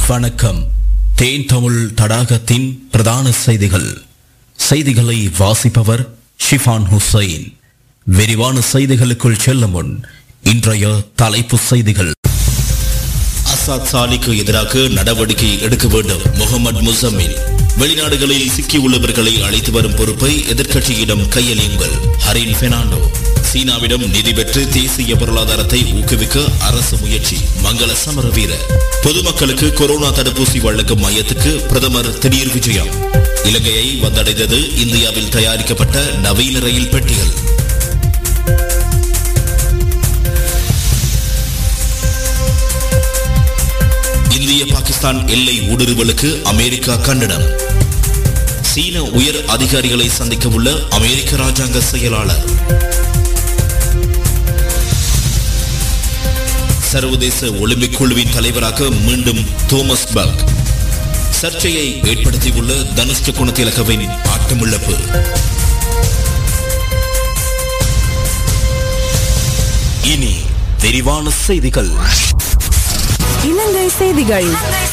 வணக்கம் தேன் தமிழ் தடாகத்தின் பிரதான செய்திகள் செய்திகளை வாசிப்பவர் ஷிஃபான் ஹுசைன் விரிவான செய்திகளுக்குள் செல்லும் முன் இன்றைய தலைப்பு செய்திகள் அசாத் சாலிக்கு எதிராக நடவடிக்கை எடுக்க வேண்டும் முகமது முசம்மில் வெளிநாடுகளில் சிக்கியுள்ளவர்களை அழைத்து வரும் பொறுப்பை எதிர்க்கட்சியிடம் கையளியுங்கள் ஹரின் பெர்னாண்டோ சீனாவிடம் நிதி பெற்று தேசிய பொருளாதாரத்தை ஊக்குவிக்க அரசு முயற்சி மங்கள சமரவீர பொதுமக்களுக்கு கொரோனா தடுப்பூசி வழங்கும் மையத்துக்கு பிரதமர் திடீர் விஜயம் இலங்கையை வந்தடைந்தது இந்தியாவில் தயாரிக்கப்பட்ட நவீன ரயில் பெட்டிகள் இந்திய பாகிஸ்தான் எல்லை ஊடுருவலுக்கு அமெரிக்கா கண்டனம் சீன உயர் அதிகாரிகளை சந்திக்க உள்ள அமெரிக்க ராஜாங்க செயலாளர் சர்வதேச ஒலிம்பிக் குழுவின் தலைவராக மீண்டும் தோமஸ் பக் சர்ச்சையை ஏற்படுத்தியுள்ள தனுஷ்க குணத்திலகவின் ஆட்டமிழப்பு இனி விரிவான செய்திகள் இலங்கை செய்திகள்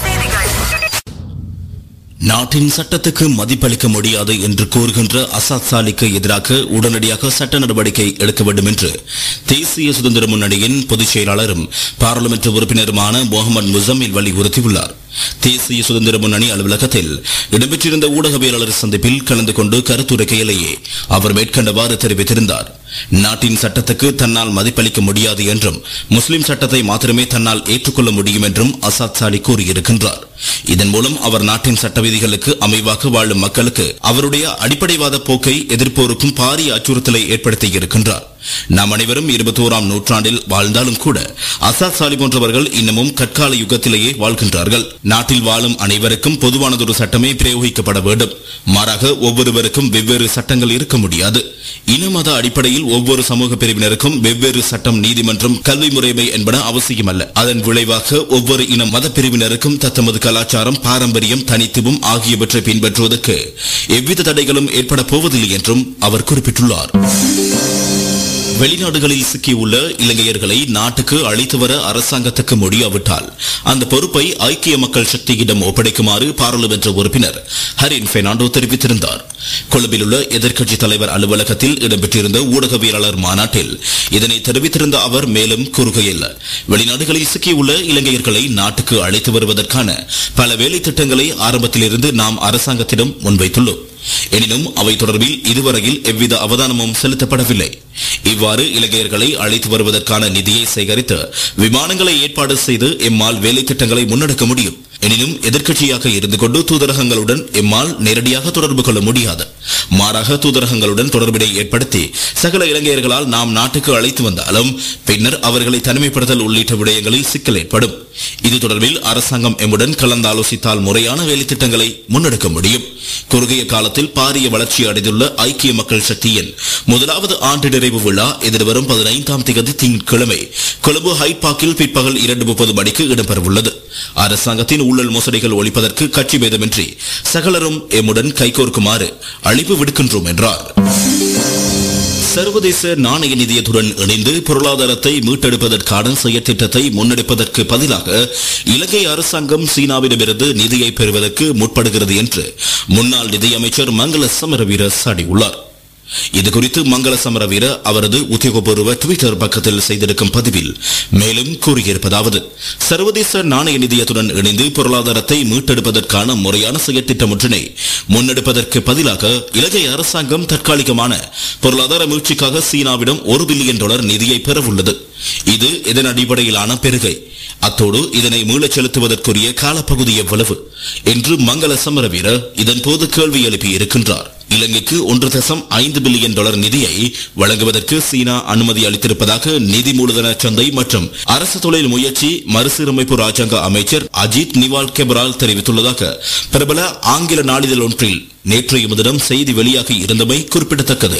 நாட்டின் சட்டத்துக்கு மதிப்பளிக்க முடியாது என்று கூறுகின்ற அசாத் சாலிக்கு எதிராக உடனடியாக சட்ட நடவடிக்கை எடுக்க வேண்டும் என்று தேசிய சுதந்திர முன்னணியின் பொதுச் செயலாளரும் பாராளுமன்ற உறுப்பினருமான முகமது முசம்மில் வலியுறுத்தியுள்ளார் தேசிய சுதந்திர முன்னணி அலுவலகத்தில் இடம்பெற்றிருந்த ஊடகவியலாளர் சந்திப்பில் கலந்து கொண்டு கருத்துரைக்கையிலேயே அவர் மேற்கண்டவாறு தெரிவித்திருந்தார் நாட்டின் சட்டத்துக்கு தன்னால் மதிப்பளிக்க முடியாது என்றும் முஸ்லிம் சட்டத்தை மாத்திரமே தன்னால் ஏற்றுக்கொள்ள முடியும் என்றும் அசாத் சாலி கூறியிருக்கின்றார் இதன் மூலம் அவர் நாட்டின் சட்ட விதிகளுக்கு அமைவாக வாழும் மக்களுக்கு அவருடைய அடிப்படைவாத போக்கை எதிர்ப்போருக்கும் பாரிய அச்சுறுத்தலை ஏற்படுத்தி இருக்கின்றார் நாம் அனைவரும் இருபத்தோராம் நூற்றாண்டில் வாழ்ந்தாலும் கூட அசாத் சாலி போன்றவர்கள் இன்னமும் கற்கால யுகத்திலேயே வாழ்கின்றார்கள் நாட்டில் வாழும் அனைவருக்கும் பொதுவானதொரு சட்டமே பிரயோகிக்கப்பட வேண்டும் மாறாக ஒவ்வொருவருக்கும் வெவ்வேறு சட்டங்கள் இருக்க முடியாது இன மத அடிப்படையில் ஒவ்வொரு சமூக பிரிவினருக்கும் வெவ்வேறு சட்டம் நீதிமன்றம் கல்வி முறைமை என்பன அவசியமல்ல அதன் விளைவாக ஒவ்வொரு இன மத பிரிவினருக்கும் தத்தமது கலாச்சாரம் பாரம்பரியம் தனித்துவம் ஆகியவற்றை பின்பற்றுவதற்கு எவ்வித தடைகளும் ஏற்பட போவதில்லை என்றும் அவர் குறிப்பிட்டுள்ளார் வெளிநாடுகளில் சிக்கியுள்ள இலங்கையர்களை நாட்டுக்கு அழைத்து வர அரசாங்கத்துக்கு முடியாவிட்டால் அந்த பொறுப்பை ஐக்கிய மக்கள் சக்தியிடம் ஒப்படைக்குமாறு பாராளுமன்ற உறுப்பினர் ஹரின் பெர்னாண்டோ தெரிவித்திருந்தார் கொழும்பில் உள்ள எதிர்க்கட்சி தலைவர் அலுவலகத்தில் இடம்பெற்றிருந்த ஊடகவியலாளர் மாநாட்டில் இதனை தெரிவித்திருந்த அவர் மேலும் கூறுகையில் வெளிநாடுகளில் சிக்கியுள்ள இலங்கையர்களை நாட்டுக்கு அழைத்து வருவதற்கான பல வேலை திட்டங்களை ஆரம்பத்திலிருந்து நாம் அரசாங்கத்திடம் முன்வைத்துள்ளோம் எனினும் அவை தொடர்பில் இதுவரையில் எவ்வித அவதானமும் செலுத்தப்படவில்லை இவ்வாறு இலங்கையர்களை அழைத்து வருவதற்கான நிதியை சேகரித்து விமானங்களை ஏற்பாடு செய்து எம்மால் வேலை திட்டங்களை முன்னெடுக்க முடியும் எனினும் எதிர்க்கட்சியாக இருந்து கொண்டு தூதரகங்களுடன் எம்மால் நேரடியாக தொடர்பு கொள்ள முடியாது மாறாக தூதரகங்களுடன் தொடர்பினை ஏற்படுத்தி சகல இலங்கையர்களால் நாம் நாட்டுக்கு அழைத்து வந்தாலும் பின்னர் அவர்களை தனிமைப்படுத்தல் உள்ளிட்ட விடயங்களில் சிக்கல் ஏற்படும் இது தொடர்பில் அரசாங்கம் எம்முடன் கலந்தாலோசித்தால் முறையான வேலை திட்டங்களை முன்னெடுக்க முடியும் குறுகிய காலத்தில் பாரிய வளர்ச்சி அடைந்துள்ள ஐக்கிய மக்கள் சக்தியின் முதலாவது ஆண்டு நிறைவு விழா எதிர்வரும் பதினைந்தாம் தேதி திங்கட்கிழமை கொழும்பு ஹைட் பார்க்கில் பிற்பகல் இரண்டு முப்பது மணிக்கு இடம்பெறவுள்ளது அரசாங்கத்தின் ஊழல் மோசடிகள் ஒழிப்பதற்கு கட்சி பேதமின்றி சகலரும் எம்முடன் கைகோர்க்குமாறு அழைப்பு விடுக்கின்றோம் என்றார் சர்வதேச நாணய நிதியத்துடன் இணைந்து பொருளாதாரத்தை மீட்டெடுப்பதற்கான செயற்திட்டத்தை முன்னெடுப்பதற்கு பதிலாக இலங்கை அரசாங்கம் சீனாவிடமிருந்து நிதியை பெறுவதற்கு முற்படுகிறது என்று முன்னாள் நிதியமைச்சர் மங்கள சமரவீர சாடியுள்ளார் இது குறித்து மங்கள சமரவீர அவரது உத்தியோகபூர்வ ட்விட்டர் பக்கத்தில் செய்திருக்கும் பதிவில் மேலும் கூறியிருப்பதாவது சர்வதேச நாணய நிதியத்துடன் இணைந்து பொருளாதாரத்தை மீட்டெடுப்பதற்கான முறையான செயற்திட்டம் ஒன்றினை முன்னெடுப்பதற்கு பதிலாக இலங்கை அரசாங்கம் தற்காலிகமான பொருளாதார மீழ்ச்சிக்காக சீனாவிடம் ஒரு பில்லியன் டாலர் நிதியை பெறவுள்ளது இது இதன் அடிப்படையிலான பெருகை அத்தோடு இதனை மீளச் செலுத்துவதற்குரிய காலப்பகுதி எவ்வளவு என்று மங்கள சமரவீர இதன் போது கேள்வி எழுப்பி இருக்கின்றார் இலங்கைக்கு ஒன்று தசம் ஐந்து பில்லியன் டாலர் நிதியை வழங்குவதற்கு சீனா அனுமதி அளித்திருப்பதாக நிதி மூலதன சந்தை மற்றும் அரசு தொழில் முயற்சி மறுசீரமைப்பு ராஜாங்க அமைச்சர் அஜித் நிவால் கெபரால் தெரிவித்துள்ளதாக பிரபல ஆங்கில நாளிதழ் ஒன்றில் நேற்றைய முதலம் செய்தி வெளியாகி இருந்தமை குறிப்பிடத்தக்கது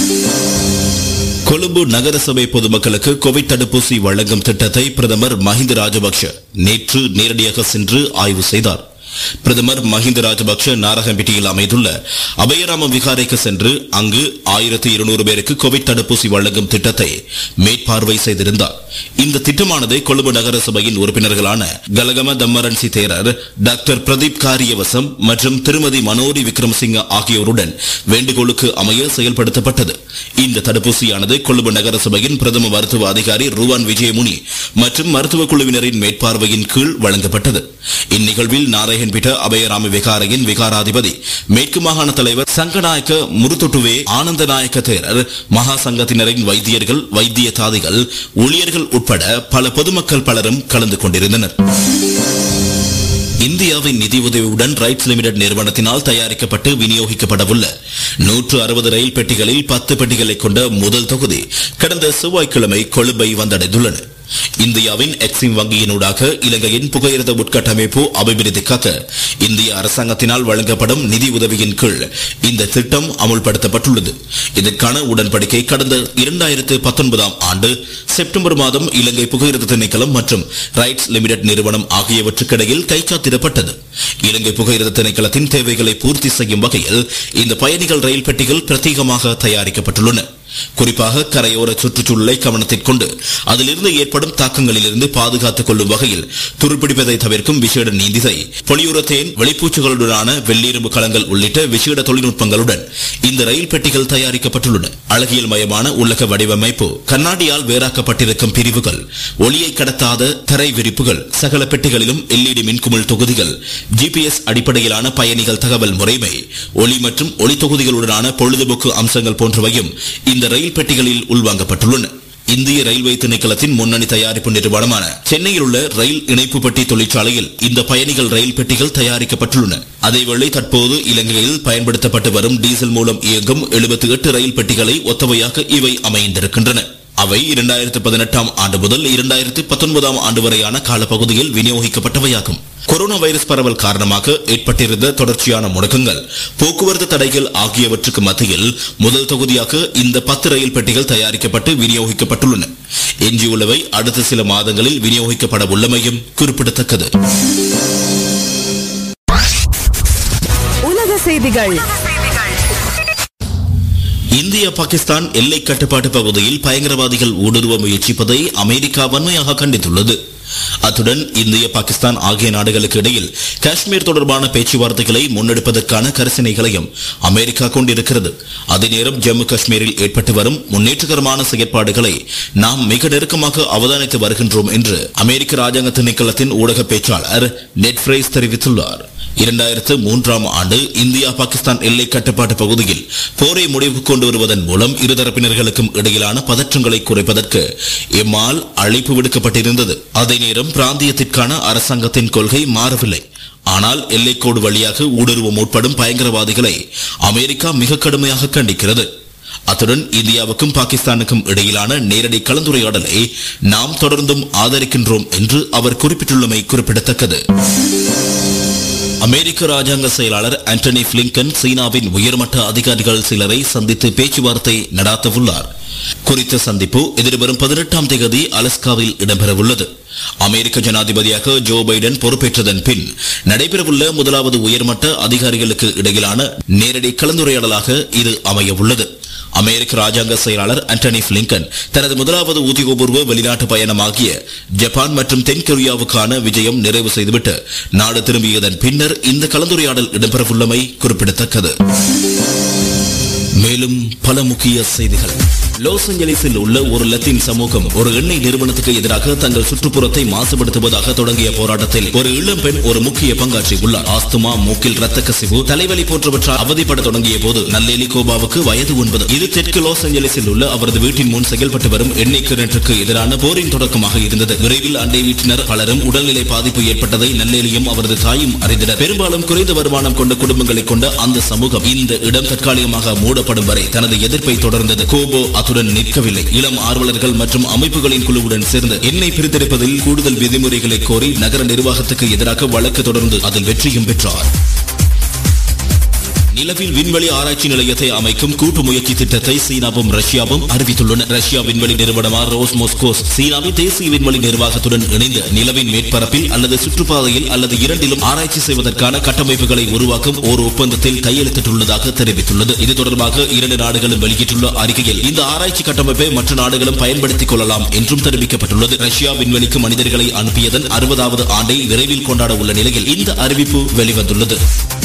கொழும்பு நகரசபை பொதுமக்களுக்கு கோவிட் தடுப்பூசி வழங்கும் திட்டத்தை பிரதமர் மஹிந்த ராஜபக்ஷ நேற்று நேரடியாக சென்று ஆய்வு செய்தார் பிரதமர் மஹிந்த ராஜபக்ஷ நாரகம்பிட்டியில் அமைந்துள்ள அபயராம விகாரைக்கு சென்று அங்கு ஆயிரத்தி இருநூறு பேருக்கு கோவிட் தடுப்பூசி வழங்கும் திட்டத்தை மேற்பார்வை செய்திருந்தார் இந்த திட்டமானது கொழும்பு நகர சபையின் உறுப்பினர்களான கலகம தம்மரன்சி தேரர் டாக்டர் பிரதீப் காரியவசம் மற்றும் திருமதி மனோரி விக்ரமசிங்க ஆகியோருடன் வேண்டுகோளுக்கு அமைய செயல்படுத்தப்பட்டது இந்த தடுப்பூசியானது கொழும்பு நகர சபையின் பிரதம மருத்துவ அதிகாரி ரூவான் விஜயமுனி மற்றும் மருத்துவ குழுவினரின் மேற்பார்வையின் கீழ் வழங்கப்பட்டது இந்நிகழ்வில் நாராயண்பிட்ட அபயராம விகாரையின் விகாராதிபதி மேற்கு மாகாண தலைவர் சங்கநாயக்க முருத்தொட்டுவே ஆனந்தநாயக்க தேரர் மகா சங்கத்தினரின் வைத்தியர்கள் வைத்திய தாதிகள் ஊழியர்கள் உட்பட பல பொதுமக்கள் பலரும் கலந்து கொண்டிருந்தனர் இந்தியாவின் நிதியுதவியுடன் ரைட்ஸ் லிமிடெட் நிறுவனத்தினால் தயாரிக்கப்பட்டு விநியோகிக்கப்படவுள்ள நூற்று அறுபது ரயில் பெட்டிகளில் பத்து பெட்டிகளை கொண்ட முதல் தொகுதி கடந்த செவ்வாய்க்கிழமை கொழும்பை வந்தடைந்துள்ளன இந்தியாவின் எக்ஸிம் வங்கியினூடாக இலங்கையின் புகையிரத உட்கட்டமைப்பு அபிவிருத்திக்காக இந்திய அரசாங்கத்தினால் வழங்கப்படும் நிதி உதவியின் கீழ் இந்த திட்டம் அமுல்படுத்தப்பட்டுள்ளது இதற்கான உடன்படிக்கை கடந்த இரண்டாயிரத்து பத்தொன்பதாம் ஆண்டு செப்டம்பர் மாதம் இலங்கை புகையிரத திணைக்களம் மற்றும் ரைட்ஸ் லிமிடெட் நிறுவனம் ஆகியவற்றுக்கிடையில் கைச்சாத்திடப்பட்டது இலங்கை புகையிரத திணைக்களத்தின் தேவைகளை பூர்த்தி செய்யும் வகையில் இந்த பயணிகள் ரயில் பெட்டிகள் பிரத்யேகமாக தயாரிக்கப்பட்டுள்ளன குறிப்பாக கரையோர சுற்றுச்சூழலை கவனத்தில் கொண்டு அதிலிருந்து ஏற்படும் தாக்கங்களிலிருந்து பாதுகாத்துக் கொள்ளும் வகையில் துருப்பிடிப்பதை தவிர்க்கும் விசேட நீந்திசை பொலியுரத்தேன் வெளிப்பூச்சுகளுடனான வெள்ளீரும்பு களங்கள் உள்ளிட்ட விசேட தொழில்நுட்பங்களுடன் இந்த ரயில் பெட்டிகள் தயாரிக்கப்பட்டுள்ளன அழகியல் மயமான உள்ளக வடிவமைப்பு கண்ணாடியால் வேறாக்கப்பட்டிருக்கும் பிரிவுகள் ஒளியை கடத்தாத தரை விரிப்புகள் சகல பெட்டிகளிலும் எல்இடி மின்குமிழ் தொகுதிகள் ஜிபிஎஸ் அடிப்படையிலான பயணிகள் தகவல் முறைமை ஒளி மற்றும் ஒளி தொகுதிகளுடனான பொழுதுபோக்கு அம்சங்கள் போன்றவையும் இந்த ரயில் பெட்டிகளில் உள்வாங்கப்பட்டுள்ளன இந்திய ரயில்வே திணைக்களத்தின் முன்னணி தயாரிப்பு நிறுவனமான சென்னையில் உள்ள ரயில் இணைப்பு பெட்டி தொழிற்சாலையில் இந்த பயணிகள் ரயில் பெட்டிகள் தயாரிக்கப்பட்டுள்ளன அதேவேளை தற்போது இலங்கையில் பயன்படுத்தப்பட்டு வரும் டீசல் மூலம் இயங்கும் 78 ரயில் பெட்டிகளை ஒத்தவையாக இவை அமைந்திருக்கின்றன அவை இரண்டாயிரத்து பதினெட்டாம் ஆண்டு முதல் இரண்டாயிரத்து பத்தொன்பதாம் ஆண்டு வரையான காலப்பகுதியில் விநியோகிக்கப்பட்டவையாகும் கொரோனா வைரஸ் பரவல் காரணமாக ஏற்பட்டிருந்த தொடர்ச்சியான முடக்கங்கள் போக்குவரத்து தடைகள் ஆகியவற்றுக்கு மத்தியில் முதல் தொகுதியாக இந்த பத்து ரயில் பெட்டிகள் தயாரிக்கப்பட்டு விநியோகிக்கப்பட்டுள்ளன எஞ்சியுள்ளவை அடுத்த சில மாதங்களில் விநியோகிக்கப்பட உள்ளமையும் குறிப்பிடத்தக்கது உலக செய்திகள் இந்திய பாகிஸ்தான் எல்லை கட்டுப்பாட்டு பகுதியில் பயங்கரவாதிகள் ஊடுருவ முயற்சிப்பதை அமெரிக்கா வன்மையாக கண்டித்துள்ளது அத்துடன் இந்திய பாகிஸ்தான் ஆகிய நாடுகளுக்கு இடையில் காஷ்மீர் தொடர்பான பேச்சுவார்த்தைகளை முன்னெடுப்பதற்கான கரிசனைகளையும் அமெரிக்கா கொண்டிருக்கிறது அதே நேரம் ஜம்மு காஷ்மீரில் ஏற்பட்டு வரும் முன்னேற்றகரமான செயற்பாடுகளை நாம் மிக நெருக்கமாக அவதானித்து வருகின்றோம் என்று அமெரிக்க ராஜாங்க திணைக்களத்தின் ஊடக பேச்சாளர் நெட் பிரைஸ் தெரிவித்துள்ளார் இரண்டாயிரத்து மூன்றாம் ஆண்டு இந்தியா பாகிஸ்தான் எல்லை கட்டுப்பாட்டு பகுதியில் போரை முடிவுக்கு கொண்டு வருவதன் மூலம் இருதரப்பினர்களுக்கும் இடையிலான பதற்றங்களை குறைப்பதற்கு எம்மால் அழைப்பு விடுக்கப்பட்டிருந்தது அதே நேரம் பிராந்தியத்திற்கான அரசாங்கத்தின் கொள்கை மாறவில்லை ஆனால் எல்லைக்கோடு வழியாக ஊடுருவ முற்படும் பயங்கரவாதிகளை அமெரிக்கா மிக கடுமையாக கண்டிக்கிறது அத்துடன் இந்தியாவுக்கும் பாகிஸ்தானுக்கும் இடையிலான நேரடி கலந்துரையாடலை நாம் தொடர்ந்தும் ஆதரிக்கின்றோம் என்று அவர் குறிப்பிட்டுள்ளமை குறிப்பிடத்தக்கது அமெரிக்க ராஜாங்க செயலாளர் ஆண்டனி பிளிங்கன் சீனாவின் உயர்மட்ட அதிகாரிகள் சிலரை சந்தித்து பேச்சுவார்த்தை நடாத்தவுள்ளார் குறித்த சந்திப்பு எதிர்வரும் பதினெட்டாம் தேதி அலஸ்காவில் இடம்பெறவுள்ளது அமெரிக்க ஜனாதிபதியாக ஜோ பைடன் பொறுப்பேற்றதன் பின் நடைபெறவுள்ள முதலாவது உயர்மட்ட அதிகாரிகளுக்கு இடையிலான நேரடி கலந்துரையாடலாக இது அமையவுள்ளது அமெரிக்க ராஜாங்க செயலாளர் ஆண்டனி பிளிங்கன் தனது முதலாவது உத்தியோகபூர்வ வெளிநாட்டு பயணமாகிய ஜப்பான் மற்றும் தென்கொரியாவுக்கான விஜயம் நிறைவு செய்துவிட்டு நாடு திரும்பியதன் பின்னர் இந்த கலந்துரையாடல் இடம்பெறவுள்ளமை குறிப்பிடத்தக்கது மேலும் பல முக்கிய செய்திகள் லாஸ் ஏஞ்சலிஸில் உள்ள ஒரு லத்தீன் சமூகம் ஒரு எண்ணெய் நிறுவனத்துக்கு எதிராக தங்கள் சுற்றுப்புறத்தை மாசுபடுத்துவதாக தொடங்கிய போராட்டத்தில் ஒரு இளம் பெண் ஒரு முக்கிய பங்காற்றி உள்ளார் ஆஸ்துமா மூக்கில் ரத்த கசிவு தலைவலி போன்றவற்றால் அவதிப்பட தொடங்கிய போது நல்லேலி கோபாவுக்கு வயது ஒன்பது இது தெற்கு லாஸ் ஏஞ்சலிஸில் உள்ள அவரது வீட்டின் முன் செயல்பட்டு வரும் எண்ணெய் கிணற்றுக்கு எதிரான போரின் தொடக்கமாக இருந்தது விரைவில் அண்டை வீட்டினர் பலரும் உடல்நிலை பாதிப்பு ஏற்பட்டதை நல்லேலியும் அவரது தாயும் அறிந்தனர் பெரும்பாலும் குறைந்த வருமானம் கொண்ட குடும்பங்களை கொண்ட அந்த சமூகம் இந்த இடம் தற்காலிகமாக மூடப்படும் வரை தனது எதிர்ப்பை தொடர்ந்தது கோபோ அத்துடன் நிற்கவில்லை இளம் ஆர்வலர்கள் மற்றும் அமைப்புகளின் குழுவுடன் சேர்ந்து எண்ணெய் பிரித்தெடுப்பதில் கூடுதல் விதிமுறைகளை கோரி நகர நிர்வாகத்துக்கு எதிராக வழக்கு தொடர்ந்து அதில் வெற்றியும் பெற்றார் நிலவில் விண்வெளி ஆராய்ச்சி நிலையத்தை அமைக்கும் கூட்டு முயற்சி திட்டத்தை சீனாவும் ரஷ்யாவும் அறிவித்துள்ளன ரஷ்யா விண்வெளி நிறுவனமான ரோஸ் மோஸ்கோஸ் சீனாவின் தேசிய விண்வெளி நிர்வாகத்துடன் இணைந்து நிலவின் மேற்பரப்பில் அல்லது சுற்றுப்பாதையில் அல்லது இரண்டிலும் ஆராய்ச்சி செய்வதற்கான கட்டமைப்புகளை உருவாக்கும் ஒரு ஒப்பந்தத்தில் கையெழுத்திட்டுள்ளதாக தெரிவித்துள்ளது இது தொடர்பாக இரண்டு நாடுகளும் வெளியிட்டுள்ள அறிக்கையில் இந்த ஆராய்ச்சி கட்டமைப்பை மற்ற நாடுகளும் பயன்படுத்திக் கொள்ளலாம் என்றும் தெரிவிக்கப்பட்டுள்ளது ரஷ்யா விண்வெளிக்கு மனிதர்களை அனுப்பியதன் அறுபதாவது ஆண்டை விரைவில் கொண்டாட உள்ள நிலையில் இந்த அறிவிப்பு வெளிவந்துள்ளது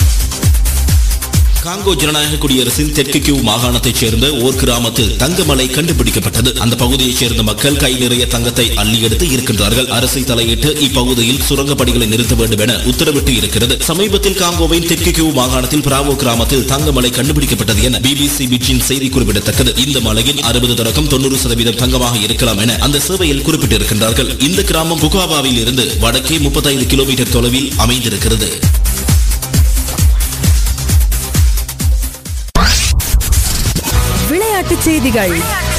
காங்கோ ஜனநாயக குடியரசின் தெற்கு கியூ மாகாணத்தைச் சேர்ந்த ஓர் கிராமத்தில் தங்கமலை கண்டுபிடிக்கப்பட்டது அந்த பகுதியைச் சேர்ந்த மக்கள் கை நிறைய தங்கத்தை அள்ளி எடுத்து இருக்கின்றார்கள் அரசை தலையிட்டு இப்பகுதியில் சுரங்க பணிகளை நிறுத்த வேண்டும் என உத்தரவிட்டு இருக்கிறது சமீபத்தில் காங்கோவின் தெற்கு கியூ மாகாணத்தில் பிராவோ கிராமத்தில் தங்கமலை கண்டுபிடிக்கப்பட்டது என பிபிசி பிச்சின் செய்தி குறிப்பிடத்தக்கது இந்த மலையில் அறுபது தொடக்கம் தொண்ணூறு சதவீதம் தங்கமாக இருக்கலாம் என அந்த சேவையில் குறிப்பிட்டிருக்கின்றார்கள் இந்த கிராமம் புகாவாவில் இருந்து வடக்கே முப்பத்தைந்து கிலோமீட்டர் தொலைவில் அமைந்திருக்கிறது விளையாட்டுச் செய்திகள்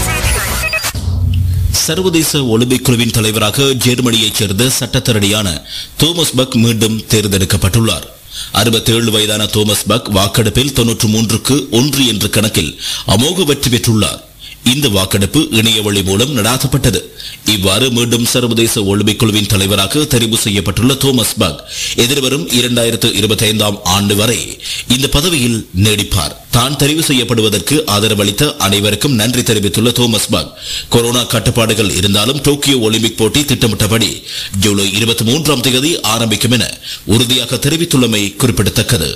சர்வதேச ஒலிம்பிக் குழுவின் தலைவராக ஜெர்மனியைச் சேர்ந்த சட்டத்தரணியான தோமஸ் பக் மீண்டும் தேர்ந்தெடுக்கப்பட்டுள்ளார் அறுபத்தேழு வயதான தோமஸ் பக் வாக்கெடுப்பில் தொன்னூற்று மூன்றுக்கு ஒன்று என்ற கணக்கில் அமோக வெற்றி பெற்றுள்ளார் இந்த வாக்கெடுப்பு இணைய வழி மூலம் நடாத்தப்பட்டது இவ்வாறு மீண்டும் சர்வதேச ஒலிம்பிக் குழுவின் தலைவராக தெரிவு செய்யப்பட்டுள்ள தோமஸ் பக் எதிர்வரும் இரண்டாயிரத்து இருபத்தி ஐந்தாம் ஆண்டு வரை இந்த பதவியில் நீடிப்பார் தான் தெரிவு செய்யப்படுவதற்கு ஆதரவளித்த அனைவருக்கும் நன்றி தெரிவித்துள்ள தோமஸ் பக் கொரோனா கட்டுப்பாடுகள் இருந்தாலும் டோக்கியோ ஒலிம்பிக் போட்டி திட்டமிட்டபடி ஜூலை இருபத்தி மூன்றாம் தேதி ஆரம்பிக்கும் என உறுதியாக தெரிவித்துள்ளமை குறிப்பிடத்தக்கது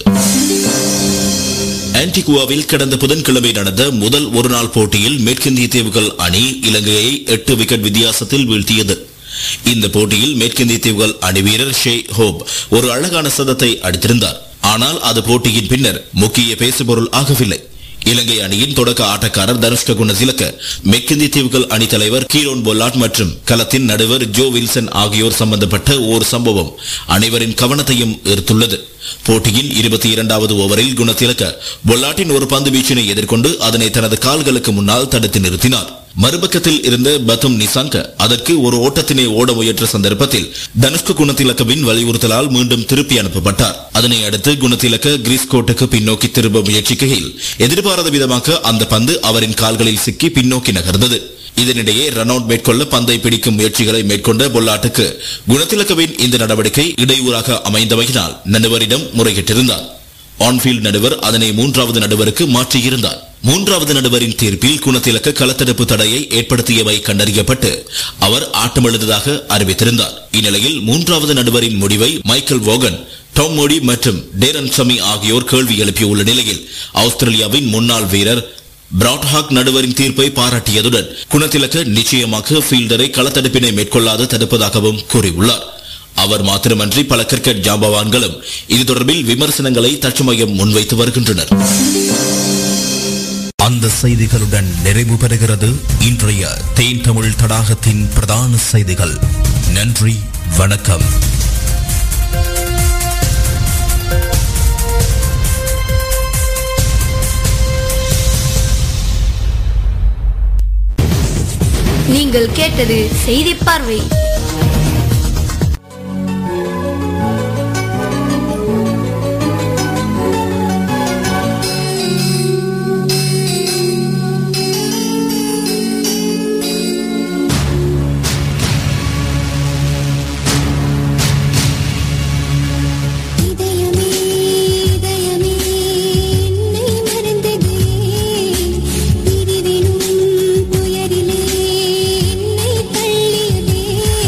ஆன்டிகுவாவில் கடந்த புதன்கிழமை நடந்த முதல் ஒருநாள் போட்டியில் மேற்கிந்திய தீவுகள் அணி இலங்கையை எட்டு விக்கெட் வித்தியாசத்தில் வீழ்த்தியது இந்த போட்டியில் மேற்கிந்திய தீவுகள் அணி வீரர் ஷே ஹோப் ஒரு அழகான சதத்தை அடித்திருந்தார் ஆனால் அது போட்டியின் பின்னர் முக்கிய பேசுபொருள் ஆகவில்லை இலங்கை அணியின் தொடக்க ஆட்டக்காரர் தனுஷ்க குணசிலக்க மெக்கிந்தி தீவுகள் அணி தலைவர் கீரோன் பொல்லாட் மற்றும் களத்தின் நடுவர் ஜோ வில்சன் ஆகியோர் சம்பந்தப்பட்ட ஓர் சம்பவம் அனைவரின் கவனத்தையும் ஈர்த்துள்ளது போட்டியின் இருபத்தி இரண்டாவது ஓவரில் குணத்திலக்க பொல்லாட்டின் ஒரு பந்து வீச்சினை எதிர்கொண்டு அதனை தனது கால்களுக்கு முன்னால் தடுத்து நிறுத்தினார் மறுபக்கத்தில் இருந்த பத்தும் நிசாங்க அதற்கு ஒரு ஓட்டத்தினை ஓட முயன்ற சந்தர்ப்பத்தில் தனுஷ்க குணத்திலக்கவின் வலியுறுத்தலால் மீண்டும் திருப்பி அனுப்பப்பட்டார் அதனை அடுத்து குணத்திலக்க கிரீஸ் கோட்டுக்கு பின்னோக்கி திரும்ப முயற்சிக்கையில் எதிர்பாராத விதமாக அந்த பந்து அவரின் கால்களில் சிக்கி பின்னோக்கி நகர்ந்தது இதனிடையே ரன் அவுட் மேற்கொள்ள பந்தை பிடிக்கும் முயற்சிகளை மேற்கொண்ட பொல்லாட்டுக்கு குணத்திலக்கவின் இந்த நடவடிக்கை இடையூறாக அமைந்தமையினால் நடுவரிடம் முறையிட்டிருந்தார் ஆன்ஃபீல்ட் நடுவர் அதனை மூன்றாவது நடுவருக்கு மாற்றியிருந்தார் மூன்றாவது நடுவரின் தீர்ப்பில் குணத்திலக்க களத்தடுப்பு தடையை ஏற்படுத்தியவை கண்டறியப்பட்டு அவர் ஆட்டமிழந்ததாக அறிவித்திருந்தார் இந்நிலையில் மூன்றாவது நடுவரின் முடிவை மைக்கேல் வோகன் டாம் மோடி மற்றும் டேரன் சமி ஆகியோர் கேள்வி எழுப்பியுள்ள நிலையில் ஆஸ்திரேலியாவின் முன்னாள் வீரர் பிராட்ஹாக் நடுவரின் தீர்ப்பை பாராட்டியதுடன் குணத்திலக்க நிச்சயமாக ஃபீல்டரை களத்தடுப்பினை மேற்கொள்ளாது தடுப்பதாகவும் கூறியுள்ளார் அவர் மாத்திரமன்றி பல கிரிக்கெட் ஜாம்பவான்களும் இது தொடர்பில் விமர்சனங்களை தற்சமயம் முன்வைத்து வருகின்றனர் அந்த செய்திகளுடன் நிறைவு பெறுகிறது இன்றைய தேன் தமிழ் தடாகத்தின் பிரதான செய்திகள் நன்றி வணக்கம் நீங்கள் கேட்டது செய்தி பார்வை இதயமே இதயமே என்னை மறந்ததே பிரிவினும் துயரிலே என்னை தள்ளியதே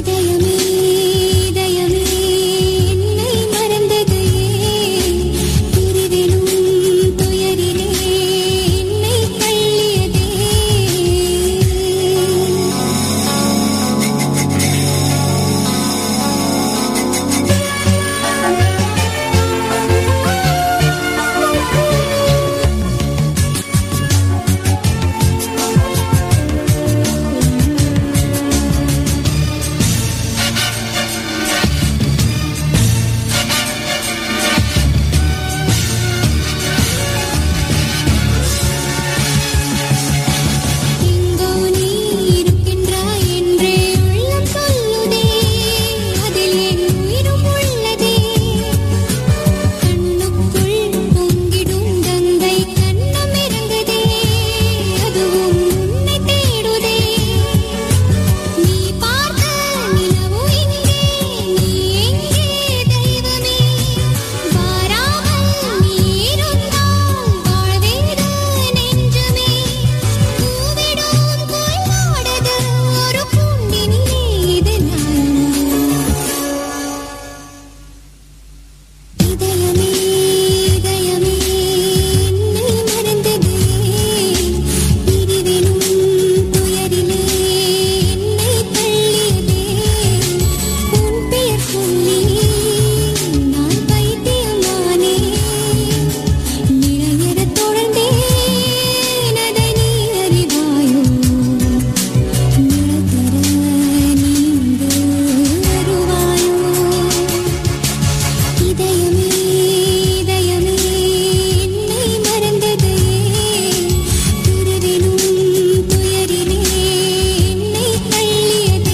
இதயமே இதயமே என்னை மறந்தது ஏன் பிரிவிலும் துயரிலே என்னை தள்ளியதே எங்கோ நீ இருக்கின்றாய் என்றே உள்ளம் சொல்லுதே அதில் என் உயிரும் உள்ளதே கண்ணுக்குள் பொங்கிடும் கங்கை கண்ணம் இறங்குதே அதுவும் உன்னை தேடுதே நீ பார்த்த நிலவு இங்கே நீ எங்கே தெய்வமே வாராமல் நீ இருந்தால் வாழ்வேது நெஞ்சமே பூவிடும் கொள்ளாடது ஒரு பூண்டினிலே இது இதயமே இதயமே என்னை மறந்தது பிரிவிலும் துயரிலே என்னை தள்ளியதே உன் பெயர் சொல்லி நான் பைத்தியமானே நிறையறத் தொடர்ந்தேன் அதை நீ அறிவாயோ நிழல் தர நீ இங்கு வருவாயோ இதயமே இதயமே என்னை மறந்தது துருவிலும் துயரிலே என்னை தள்ளியதே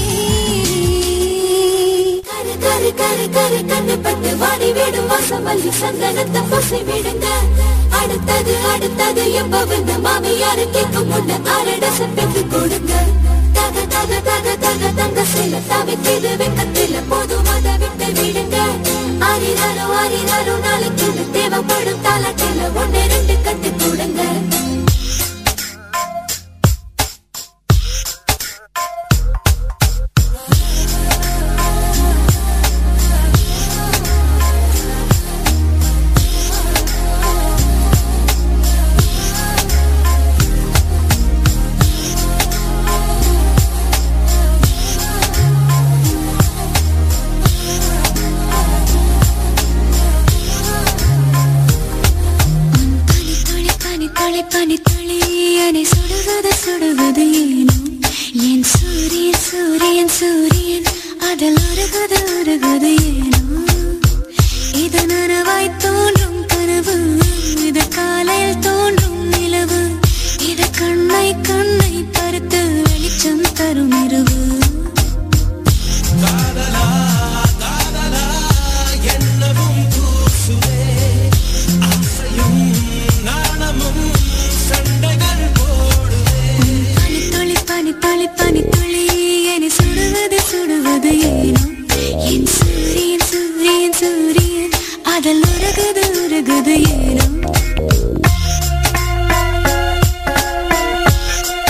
கரு கரு கரு கரு கண்ணு பட்டு வாடி விடும் வாசமல்லி சந்தனத்தை பூசி விடுங்க அடுத்தது அடுத்தது எப்பவென்று மாமியாரு கேட்கும் முன்ன அரடசம் பெற்று கொடுங்க தக தக தக தக தங்க சில தவிக்கிது வெக்கத்தில போதும் அதை விட்டு விடுங்க அரிதாரோ அரிதாரோ நாளைக்கு தேவைப்படும் தாலாட்டில ஒன்னு ரெண்டு கட்டு கொடுங்க பனி பனி பனி பனி துளி என்னை சுடுவது சுடுவது ஏனோ என் சூரியன் சூரியன் சூரியன் அதில் உருகுது உருகுது ஏனோ இது நனவாய் தோன்றும் கனவு இது காலையில் தோன்றும் நிலவு இது கண்ணை கண்ணை பருத்து வெளிச்சம் தரும் இரவு பனி துளி பனி துளி பனி துளி என்னை சுடுவது சுடுவது ஏனோ என் சூரியன் சூரியன் சூரியன் அதில் உருகுது உருகுது ஏனோ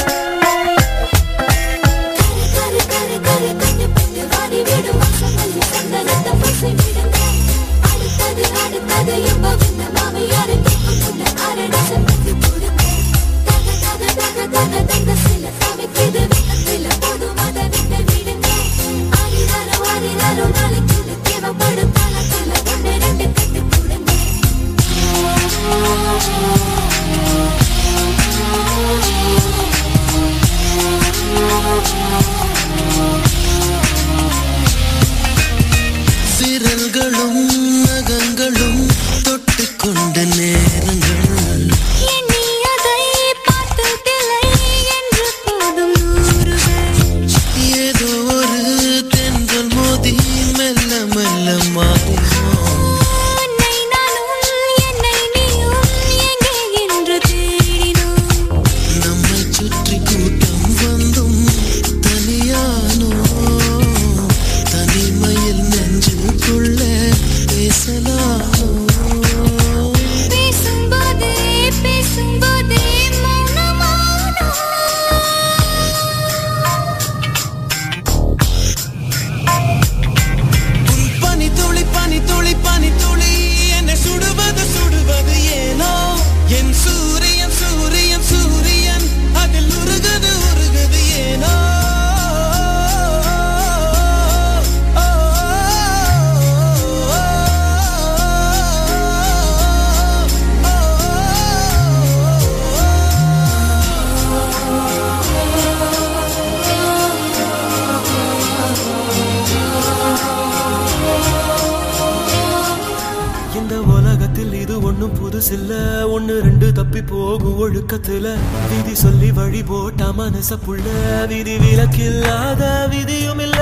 புதுசில்ல ஒண்ணு ரெண்டு தப்பி போகும் ஒழுக்கத்துல விதி சொல்லி வழி போட்டா மனச புள்ள விதி விலக்கில்லாத விதியும் இல்ல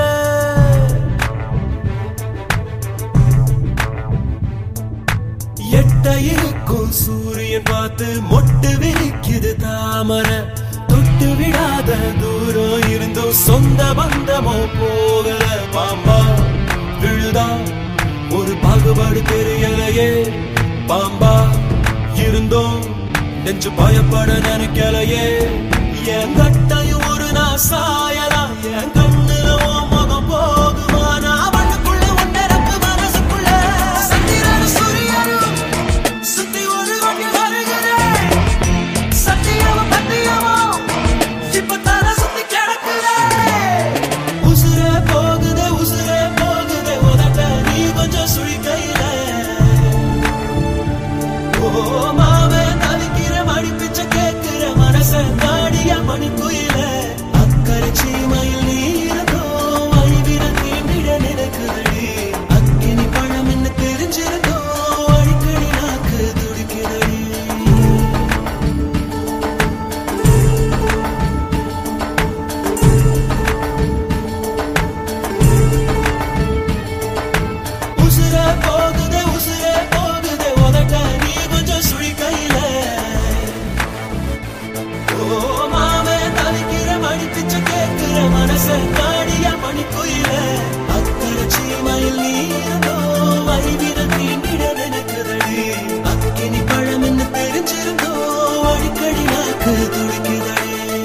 எட்ட இருக்கும் சூரியன் பார்த்து மொட்டு விரிக்குது தாமரை தொட்டு விடாத தூரம் இருந்தும் சொந்த பந்தமோ போகல பாம்பா விழுதா ஒரு பாகுபாடு தெரியலையே பாம்பா இருந்தோம் நெஞ்சு பயப்பட நினைக்கலையே என் கட்டையும் ஒரு நான் சாயலாம் என் கண்ணுல உன் முகம் போகுமா நான் மண்ணுக்குள்ள ஒன்னரப்பு மனசுக்குள்ள சந்திரனும் சூரியனும் சுத்தி ஒரு வண்டி வருகிறேன் சத்தியமும் பத்தியமும் இப்ப தர சுத்தி கிடக்குறேன் உசுரே போகுதே உசுரே போகுதே உதட்ட நீ கொஞ்சம் சுழி கையில ஓ மாவே தவிக்கிற மணி பிச்சை கேட்கிற மனச நாடிய மணி குயில அக்கறை சீமையில் நீ இருந்தோ வழிவிட தீண்டிட நினைக்குதடி அக்கினி பழம் என்ன தெரிஞ்சிருந்தோ அடிக்கடி நாக்கு துடிக்குதடி உசுரே போகுதே உசுரே போகுதே உதட்ட நீ கொஞ்சம் சுழி கையில ஓ மாமே தவிக்கிற மணி பிச்சை கேட்கிற மனச காடிய மணி குயில அக்கறை சீமையில் நீ இருந்தோ வழிவிட தீண்டிட நினைக்குதடி அக்கினி பழம் என்ன தெரிஞ்சிருந்தோ அடிக்கடி நாக்கு துடிக்குதடி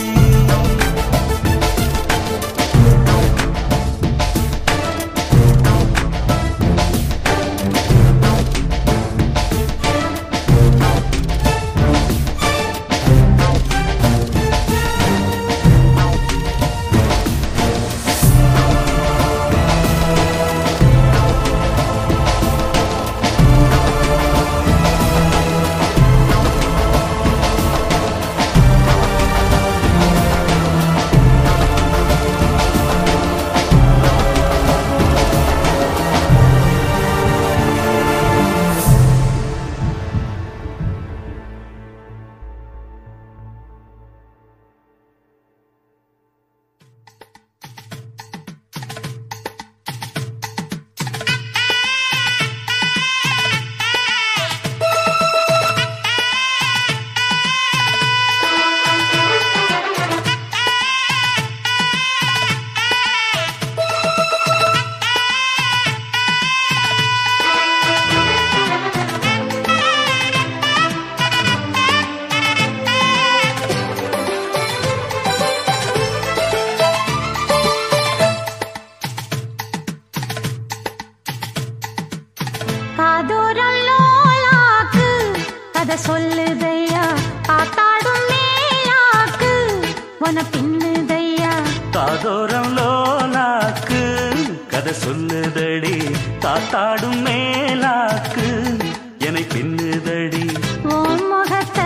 காதோரம் லோலாக்கு கதை சொல்லுதையா காத்தாடும் மேலாக்கு உன பின்னுதையா காதோரம் லோலாக்கு கதை சொல்லுதடி காத்தாடும் மேலாக்கு என்னை பின்னுதடி உன் முகத்தை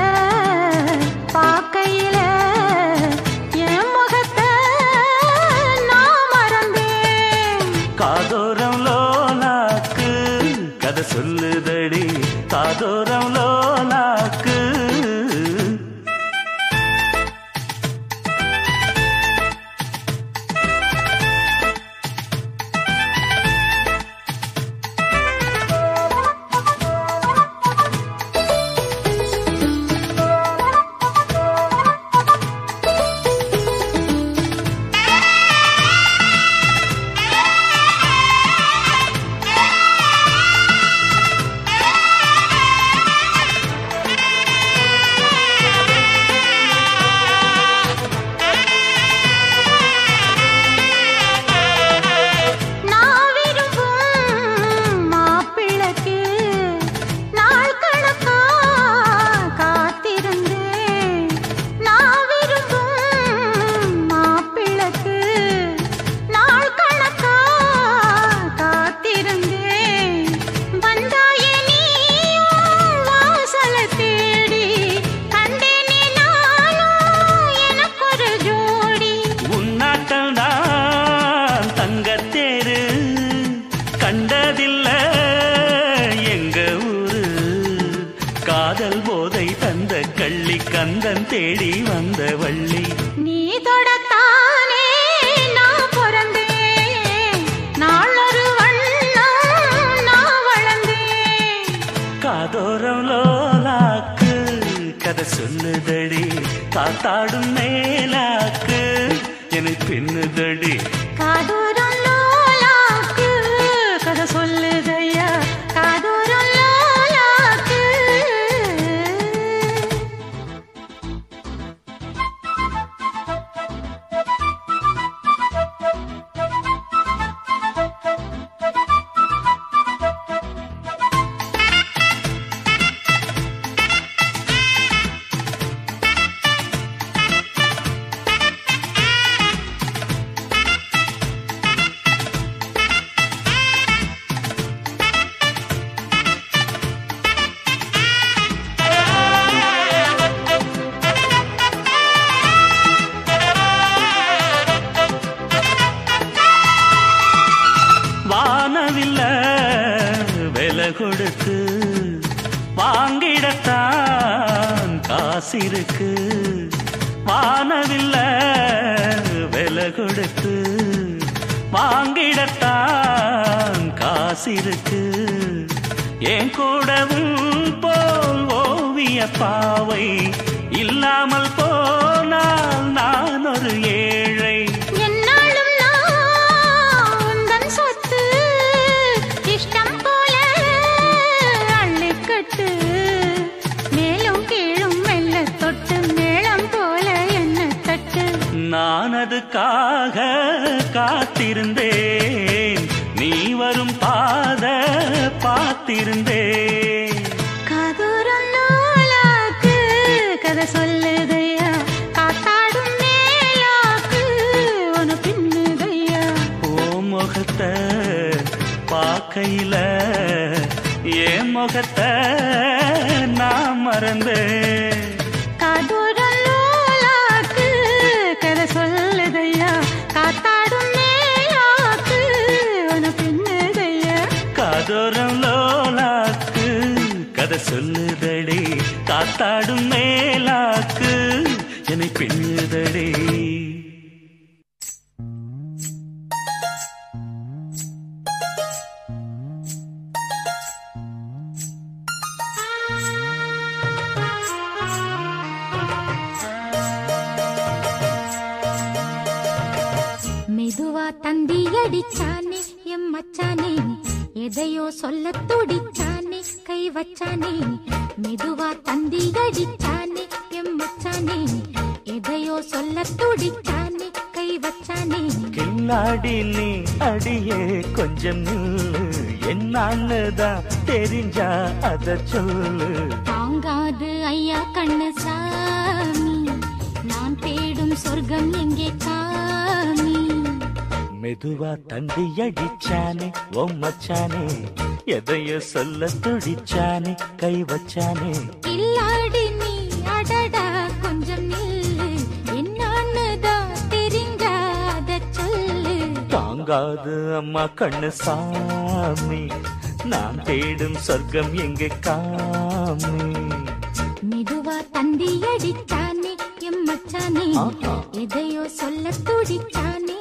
பார்க்கையில என் முகத்தை நான் மறந்தேன் காதோரம் லோலாக்கு கதை சொல்லுதடி காதோரம் லோலாக்கு ஆ தேடி வந்த வள்ளி நீ தொடத்தானே நான் பிறந்தேன் நாளொரு வண்ணம் நான் வளர்ந்தேன் காதோரம் லோலாக்கு கதை சொல்லுதடி காத்தாடும் மேலாக்கு என்னை பின்னுதடி காதூரம் லோலாக்கு கதை சொல்லுதையா காதூரம் லோலாக்கு வானவில்ல விலை கொடுத்து வாங்கிடத்தான் காசிருக்கு வானவில்ல விலை கொடுத்து வாங்கிடத்தான் காசிருக்கு என் கூடவும் போல் ஓவிய பாவை இல்லாமல் போனால் நான் ஒரு ஏழை என்னாலும் நான் உந்தன் சொத்து இஷ்டம் போல அள்ளிக்கட்டு மேலும் கீழும் மெல்ல தொட்டு மேளம் போல என்ன தட்டு நான் அதுக்காக காத்திருந்தேன் நீ வரும் பாத பார்த்திருந்தேன் காதூரம் நூலாக்கு கதை சொல்லுதையா காத்தாடும் மேலாக்கு உன பின்னுதையா ஓ முகத்தை பார்க்கையில என் முகத்தை நான் மறந்தேன் காதூரம் நூலாக்கு கதை சொல்லுதையா காத்தாடும் மேலாக்கு உன பின்னுதையா காதோரம் லோலாக்கு கதை சொல்லுதடி காத்தாடும் மேலாக்கு என்னை பின்னுதடி மெதுவா தந்தி அடிச்சானே எம் மச்சானே எதையோ சொல்ல துடிச்சானே கை வச்சானே மெதுவா தந்தி அடிச்சானே எம் மச்சானே எதையோ சொல்ல துடிச்சானே கை வச்சானே கில்லாடி நீ அடியே கொஞ்சம் நில்லு என்னான்னு தான் தெரிஞ்சா அத சொல்லு தாங்காது ஐயா கண்ணு சாமி நான் தேடும் சொர்க்கம் எங்கே காமி மெதுவா தந்தி அடிச்சானே ஓ மச்சானே எதையோ சொல்ல துடிச்சானே கை வச்சானே இல்லாடி நீ அடடா கொஞ்சம் நில்லு என்னான்னு தான் தெரிஞ்சாத சொல்லு தாங்காது அம்மா கண்ணு சாமி நான் தேடும் சொர்க்கம் எங்க காமி மெதுவா தந்தி அடிச்சானே எம் மச்சானே ஆஹா. எதையோ சொல்ல துடிச்சானே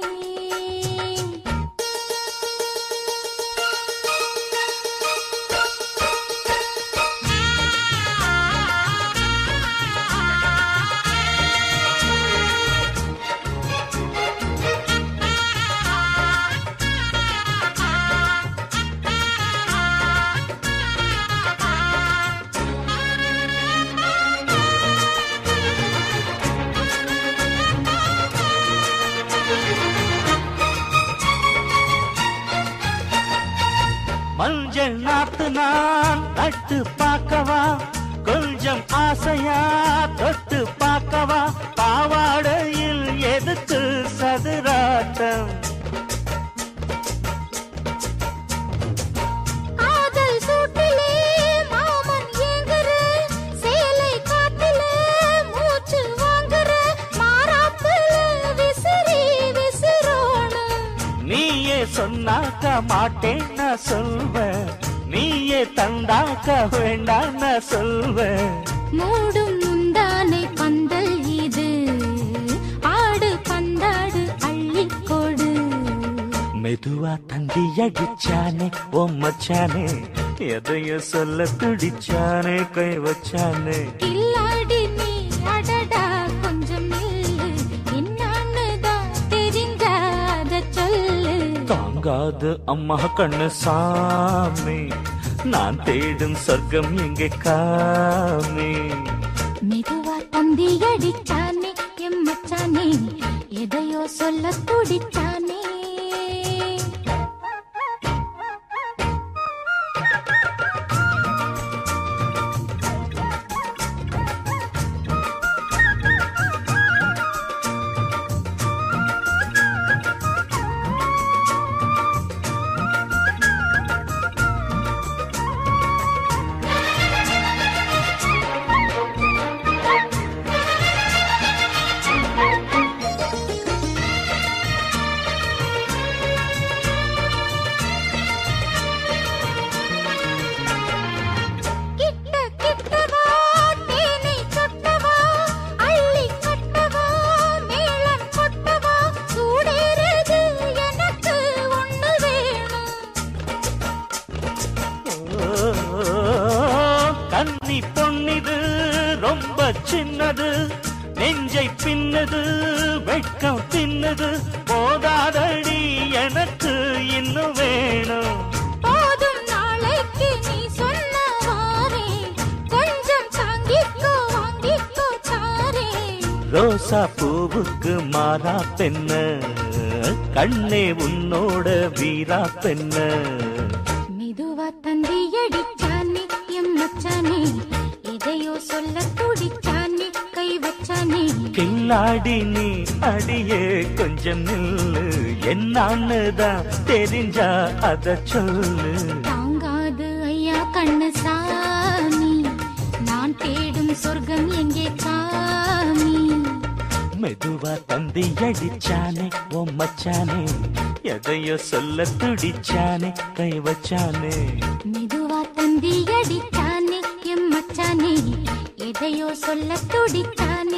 மஞ்சள் நாத்து நான் நட்டு பார்க்கவா கொஞ்சம் ஆசையா தொட்டு பார்க்கவா பாவாடையில் எதுக்கு சதுராட்டம் காதல் சூட்டிலே மாமன் ஏங்குற சேலை காட்டிலே மூச்சு வாங்குற மாறாப்புல விசிறி விசிறோணும் நீயே சொன்னாக்க மாட்டேன் நான் சொல்வேன் நீயே தந்தாக்க வேண்டாம் நான் சொல்வேன் மூடும் முந்தானை பந்தல் மெதுவா தந்தி அடிச்சானே ஓ மச்சானே எதையோ சொல்ல துடிச்சானே கை வச்சானே கில்லாடி நீ அடடா கொஞ்சம் நில்லு என்னான்னு தான் தெரிஞ்சாத சொல்லு தாங்காது அம்மா கண்ணு சாமி நான் தேடும் சொர்க்கம் எங்கே காமி மெதுவா தந்தி அடிச்சானே எம் மச்சானே எதையோ சொல்ல துடிச்சானே கிட்ட கிட்டவா தேனை சொட்டவா அள்ளி கட்டவா மேளம் கொட்டவா சூடேறது எனக்கு ஒண்ணு வேணும் கன்னி பொன்னிது ரொம்ப சின்னது நெஞ்சை பின்னது வெட்கம் தின்னது போதாதடி எனக்கு இன்னும் வேணும் போதும் நாளைக்கு நீ சொன்ன வாரே கொஞ்சம் தாங்கிக்கோ வாங்கிக்கோ தாரே ரோசா பூவுக்கு மாறா பெண்ண கண்ணே உன்னோட வீரா பெண்ண மெதுவா தந்தி அடிச்சானே எம் மச்சானே எதையோ சொல்ல துடிச்சானே கை வச்சானே கில்லாடி நீ அடியே கொஞ்சம் நில்லு என்னான்னு தான் தெரிஞ்சா அத சொல்லு தாங்காது ஐயா கண்ணு சாமி நான் தேடும் சொர்க்கம் எங்கே காமி மெதுவா தந்தி அடிச்சானே ஓ மச்சானே எதையோ சொல்ல துடிச்சானே கை வச்சானே மெதுவா தந்தி அடிச்சானே எம் மச்சானே எதையோ சொல்ல துடித்தானே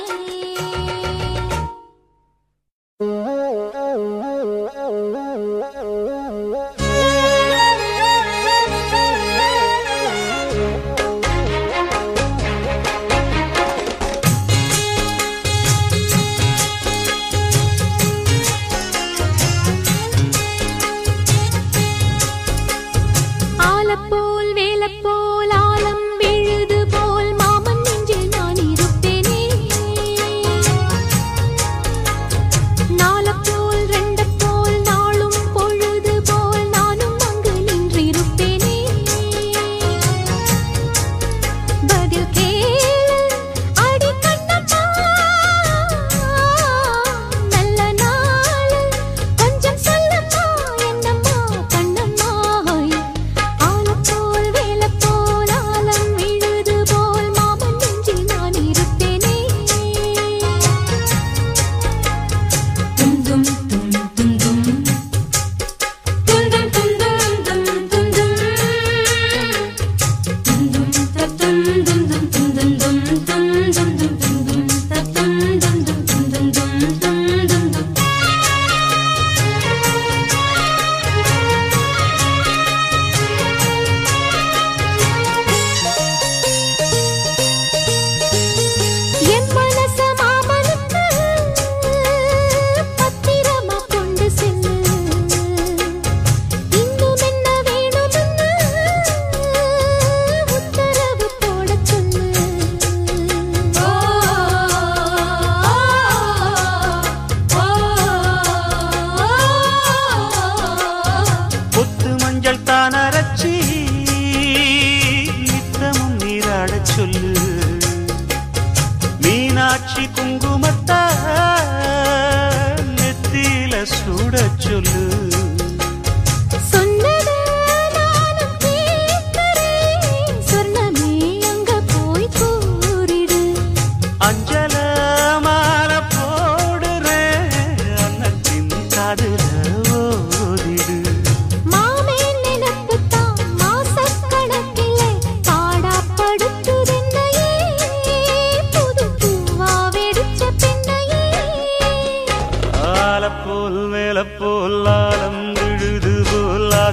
ஆலப்போல் வேலப்போல் ஆலம் விழுது போல் மாமன் நெஞ்சில் நான் இருப்பேனே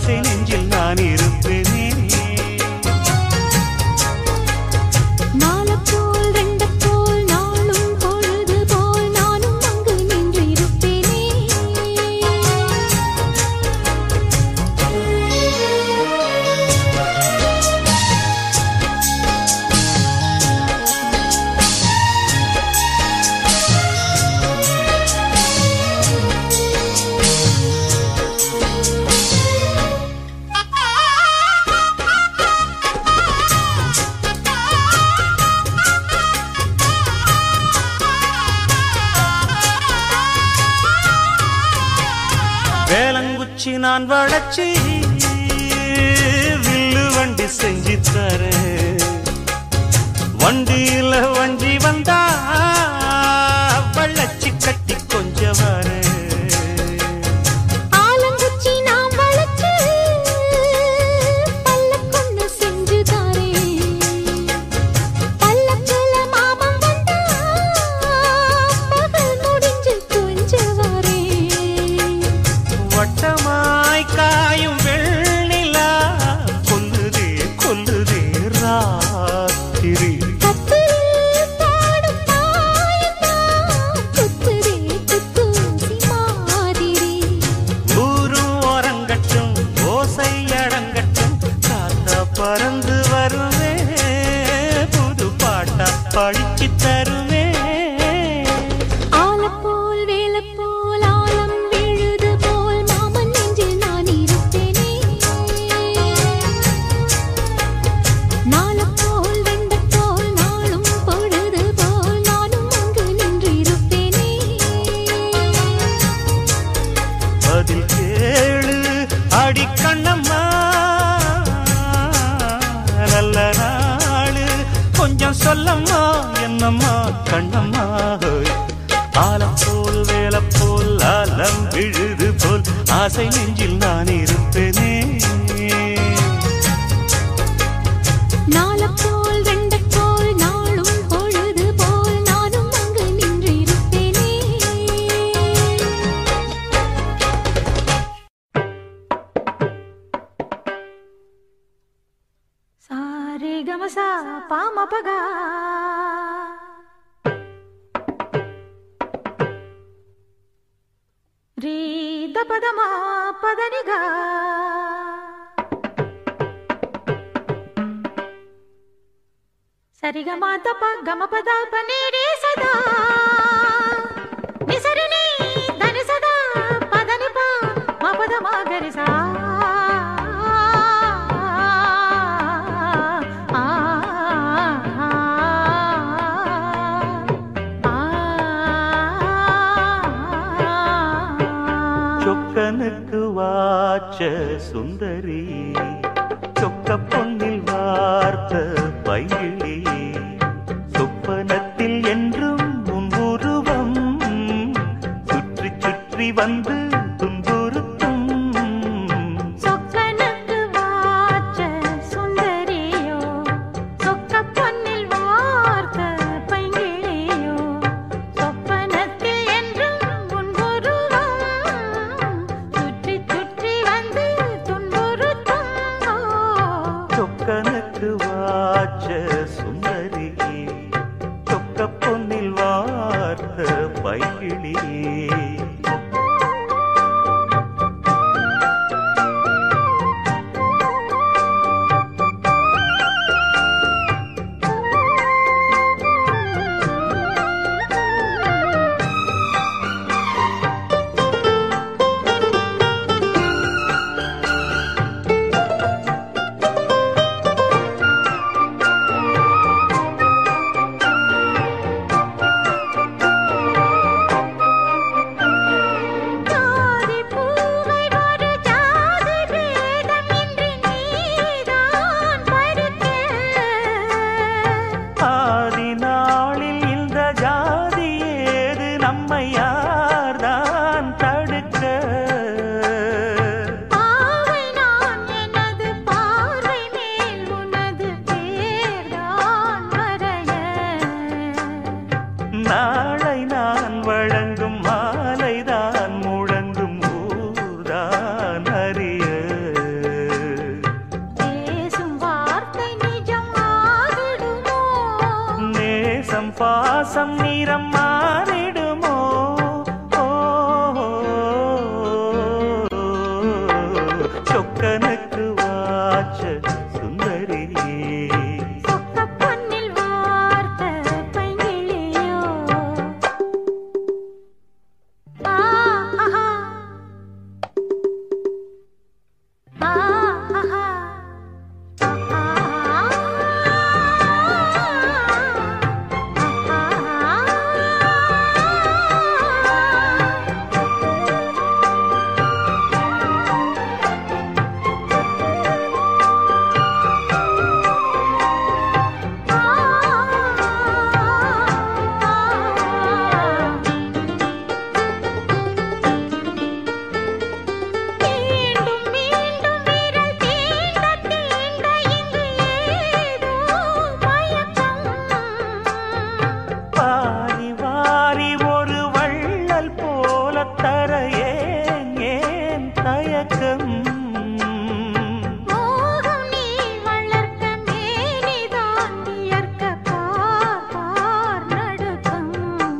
ஆசை நெஞ்சில் நான் இருப்பேனே நாளப்போல் ரெண்டப்போல் நாளும் பொழுது போல் நானும் அங்கு நின்றிருப்பேனே வேலங்குச்சி நான் வளச்சி வில்லு வண்டி செஞ்சு தரேன் வண்டியில வண்டி வந்தா வள்ளச்சி கட்டி கொஞ்சம் வரேன் ஆலங்குச்சி நாம் வளர்த்து பல்லக்கொன்னு செஞ்சு தாரேன் பல்லக்குல மாமன் வந்தா பகல் முடிஞ்சு கொஞ்சம் வரேன் வட்டமாய் காயும் வெள்ளிலா கொல்லுதே கொல்லுதே ராத்திரி கத்திரில் பாடும் தாயந்தான் குத்துதே குத்தூசி மாதிரி ஊரும் ஓரங்கட்டும் ஓசை அடங்கட்டும் காத்தா பறந்து வருவே புது பாட்டா படிச்சு தருவே ஆலப்போல் வேலப்போல் ஆலம் விழுது போல் மாமன் நெஞ்சில் நான் இருப்பேனே நாளப்போல் வெண்டப்போல் நாளும் பொழுது போல் நானும் அங்கு நின்றிருப்பேனே பதில் கேளு அடி கண்ணம்மா நல்ல நாளு கொஞ்சம் சொல்லம்மா என்னம்மா கண்ணம்மா ஆலம் போல் வேலை போல் ஆலம் விழுது போல் ஆசை நெஞ்சில் நான் இருப்பேனே நாளப்போல் வெண்டப்போல் நாளும் பொழுது போல் நானும் அங்கு நின்றிருப்பேனே சாரி கமசா பாமபகா ரீ தபதமா பதனிகா సరిగమా తప గమ పద పనేరే సదా నిసరిని ధని సదా పదని పా మా పద మా గరి సా ఆ, ఆ, ఆ. சொக்கனுக்கு வாச்ச சுந்தரி சொக்க பொன்னில் வார்த்த பைகிளி சொப்பனத்தில் என்றும் உன் உருவம் சுற்றி சுற்றி வந்து துன்புறுத்தும் சொக்கனுக்கு வாச்ச சுந்தரியோ சொக்க பொன்னில் வார்த்த பைங்கிளியோ சொப்பனத்தில் என்றும் உன் உருவம் சுற்றி சுற்றி வந்து துன்புறுத்தும் சொக்கனுக்கு வாச்ச சுந்தரி சொக்க பொன்னில் வார்த்த பைகிளி ஜாதி பூவை ஒரு ஜாதி பேதமின்றி நீதான் பருக்க ஆதி நாளில் இந்த ஜாதி ஏது நம்மை யார்தான் தடுக்க பாவை நான் எனது பார்வை மேல் உனது பேர்தான் வரைய நாளை நான் வழங்கும் மாலைதான் முழங்கும் ஊர்தான் அறிய வாசம் நிறம் மாறிடுமோ ஓ, சொக்கனுக்கு வாச்ச சுந்தரியே பொன்னில் வார்த்த பைங்கிளியோ ஆ ஆஹா ஆ ஆஹா மீண்டும் மீண்டும் விரல் தீண்ட தீண்ட இங்கு ஏதோ மயக்கம் வாரி வாரி ஒரு வள்ளல் போல தர ஏன் ஏன் தயக்கம் மோகம் நீ வளர்க்க மேனிதான் வியர்க்க பார் பார் நடுக்கம்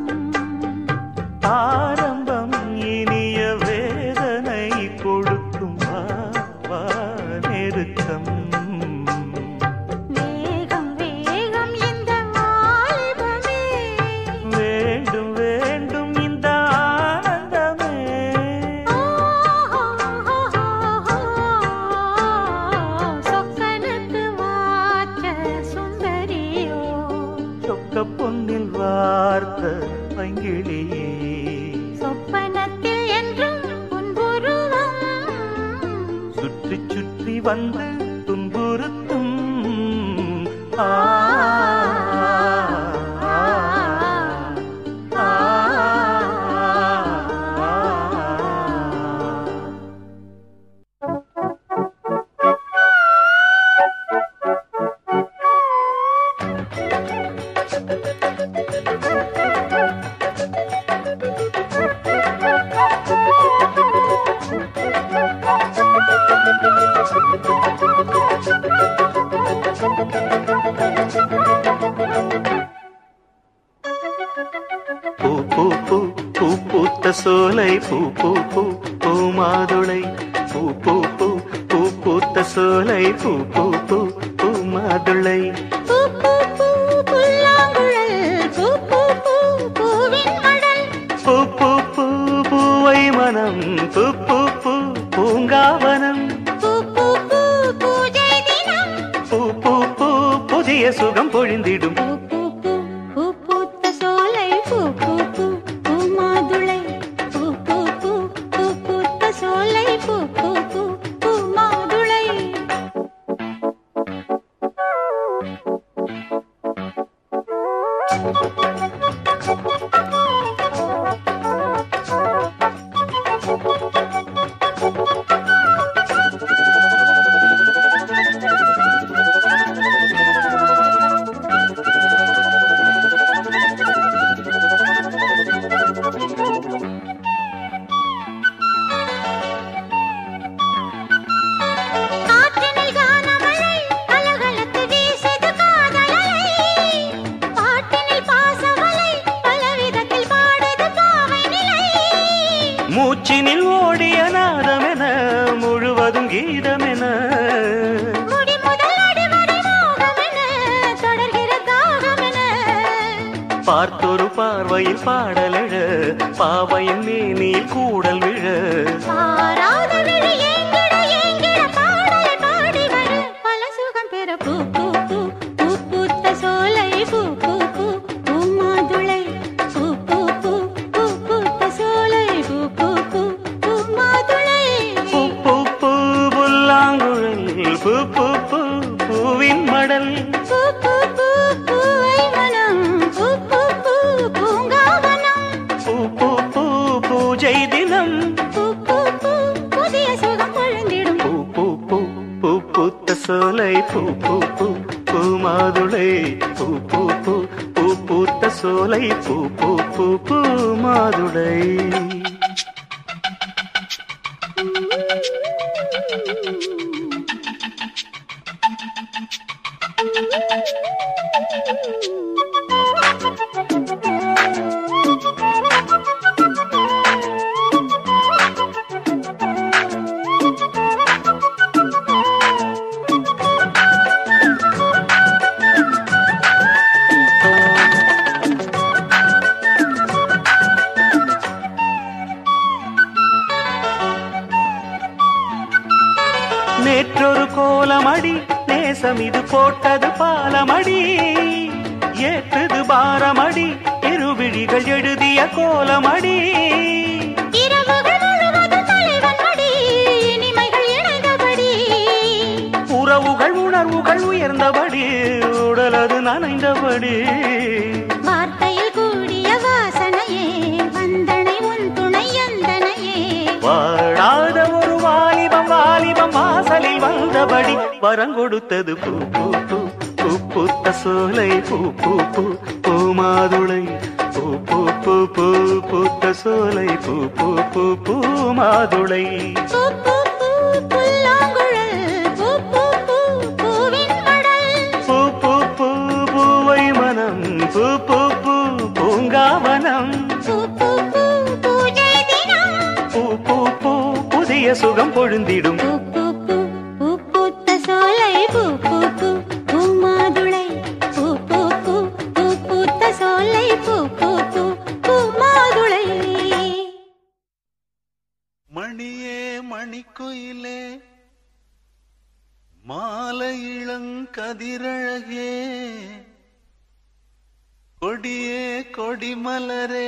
ஆரம்பம் இனிய வேதனை கொடுக்கும் வா, வா நெருக்கம் வேகம் வேகம் இந்த வாலிபமே வேண்டும் வேண்டும் இந்த ஆனந்தமே சொக்கனுக்கு வாச்ச சுந்தரியோ சொக்க பொன்னில் வார்த்த பங்கிழியே சொப்பனத்தில் என்றும் புன்புருவம் சுற்றி சுற்றி வந்து துன்புறுத்தும் ஆ, ஆ, ஆ, ஆ. பூ பூ பூ பூ பூத்த சோலை பூ பூ பூ பூ மாதுளை பூ பூ பூ பூ பூத்த சோலை பூ பூ பூ பூ மாதுளை பூ பூ பூ புல்லாங்குழல் பூ பூ பூ பூவின் மடல் பூ பூ பூ பூவை மனம் பூ பூ பூ பூங்காவனம் பூ பூ பூ பூஜை தினம் பூ பூ பூ புதிய சுகம் பொழிந்திடும் பூ பூ பூ பூ பூத்த சோலை பூ பூ பூ பூ மாதுளை பூ பூ பூ பூ பூத்த சோலை பூ பூ பூ பூ மாதுளை காற்றினில் கானமழை கலகலத்து வீசுது காதலலை பாட்டினில் பாசமலை பலவிதத்தில் பாடுது பாவை நிலை மூச்சினில் ஓடிய நாதமென முழுவதும் கீதமென முடி முதல் அடிவரை மோகமென தொடர்கிற தாகமென பார்த்தொரு பார்வையில் பாடலழ பாவையின் மேனில் கூடல் விழ பாராத விழி ஏங்கிட ஏங்கிட பாடலை பாடி வர பல சுகம் பெற பூ பூ பூ பூ பூத்த சோலை பூ பூ பூ பூ மாதுளை பூ பூ பூ பூ பூத்த சோலை பூ பூ பூ பூ மாதுளை பூ பூ பூ புல்லாங்குழல் பூ பூ பூ பூவின் மடல் பூ பூ பூ பூவை மனம் பூ பூ பூ பூங்காவனம் பூ பூ பூ பூஜை தினம் பூ பூ பூ புதிய சுகம் பொழுந்திடும் பூ பூ பூ பூ பூத்த சோலை பூ பூ பூ பூ மாதுளை பூ பூ பூ பூ பூத்த சோலை பூ பூ பூ பூ மாதுளை Thank you. நேற்றொரு கோலமடி நேசம் இது போட்டது பாலமடி ஏற்றது பாரமடி இருவிழிகள் எழுதிய கோலமடி இரவுகள் முழுவதும் தலைவன் மடி இனிமைகள் இணைந்தபடி உறவுகள் உணர்வுகள் உயர்ந்தபடி உடலது நனைந்தபடி வார்த்தையில் கூடிய வாசனையே வந்தனை உன் துணை எந்தனையே வாழாத ஒரு வாலிபம் வாலிபம் வாசலில் வந்தபடி வரங்கொடுத்தது பூ பூ பூ பூ பூத்த சோலை பூ பூ பூ பூ மாதுளை பூ பூ பூ பூ பூத்த சோலை பூ பூ பூ பூ மாதுளை பூ பூ பூ புல்லாங்குழல் பூ பூ பூ பூவின் மடல் பூ பூ பூ பூவை மனம் பூ பூ பூ பூங்காவனம் பூ பூ பூ பூஜை தினம் பூ பூ பூ புதிய சுகம் பொழுந்திடும் பூ பூ பூ பூ பூத்த சோலை பூ பூ பூ பூ மாதுளை பூ பூ பூ பூ பூத்த சோலை பூ பூ பூ பூ மாதுளை மணியே மணிக்குயிலே மாலை இளங்கதிரழகே கொடியே கொடிமலரே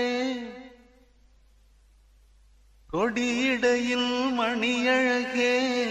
கொடியிடையில் மணியழகே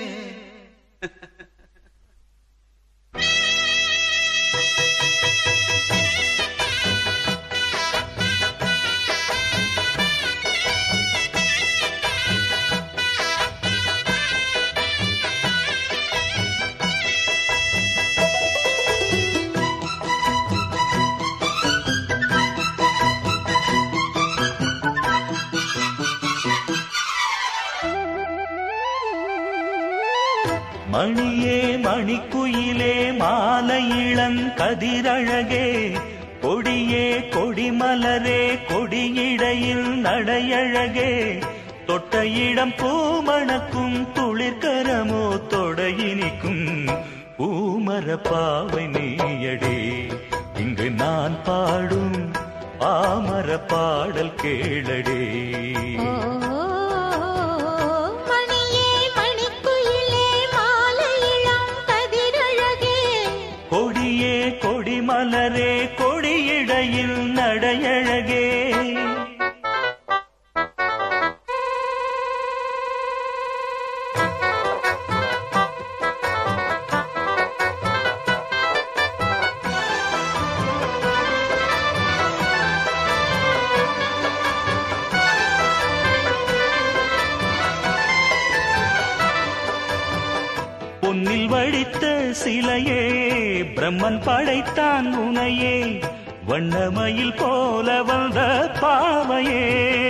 மணியே மணிக்குயிலே மாலை இளங்கதிரழகே கொடியே கொடிமலரே கொடியிடையில் நடையழகே தொட்ட இடம் பூமணக்கும் துளிர்கரமோ தொடையினிக்கும் பூமர பாவை நீயடே இங்கு நான் பாடும் பாமர பாடல் கேளடே மணியே மணிக்குயிலே மாலை இளம் கதிரழகே கொடியே கொடிமலரே கொடியிடையில் நடையழகே பொன்னில் வடித்த சிலையே பிரம்மன் படைத்தான் உனையே வண்ணமயில் போல வந்த பாவையே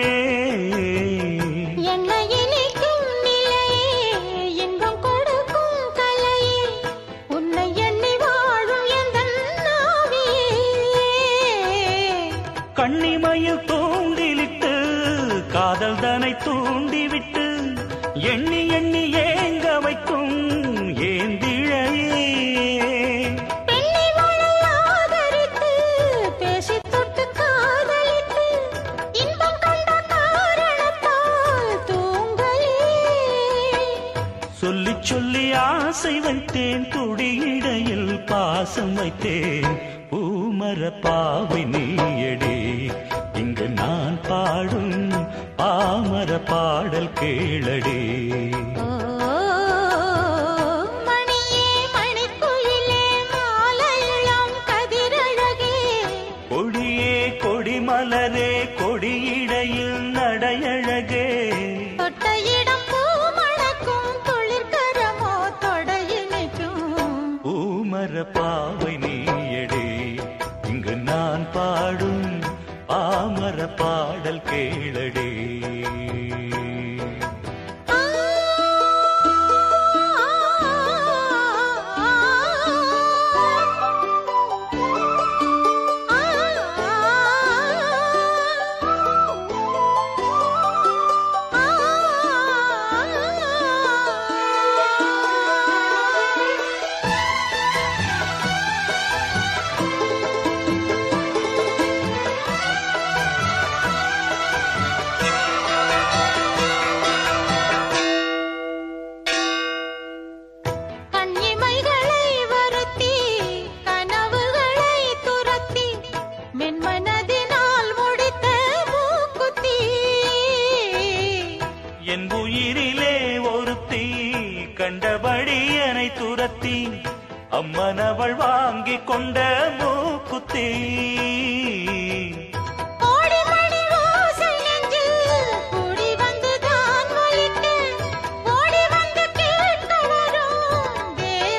என்னை இனிக்கும் நிலையே இன்பம் கொடுக்கும் கலையே உன்னை எண்ணி வாழும் எந்தன் நாவியே கண்ணிமயில் தூண்டிலிட்டு காதல் தனை தூண்டிவிட்டு எண்ணி எண்ணி ஏங்க வைக்கும் ஏந்திழையே பெண்ணை மழை ஆதரித்து பேசி தொட்டு காதலித்து இன்பம் கண்ட காரணத்தால் தூங்கலே சொல்லி சொல்லி ஆசை வைத்தேன் துடியிடையில் பாசம் வைத்தேன் பூமர பாவை நீயடே இங்கு நான் பாடும் பாமர பாடல் கேளடே ஓ மணியே மணிக்குயிலே மாலை இளம் கதிரழகே கொடியே கொடிமலரே கொடியிடையில் நடையழகே தொட்ட இடம் பூ மணக்கும் துளிர்கரமோ தொடையினைக்கும் பூமர பாவை நீயடே இங்கு நான் பாடும் பாமர பாடல் கேளடே ஆ மறுபடி என்னை துரத்தி அம்மன் அவள் வாங்கி கொண்ட மூக்குத்தி கோடி மணி ஓசை நெஞ்சில் கூடி வந்து தான் ஒலிக்க, ஓடி வந்து கேட்க வரும்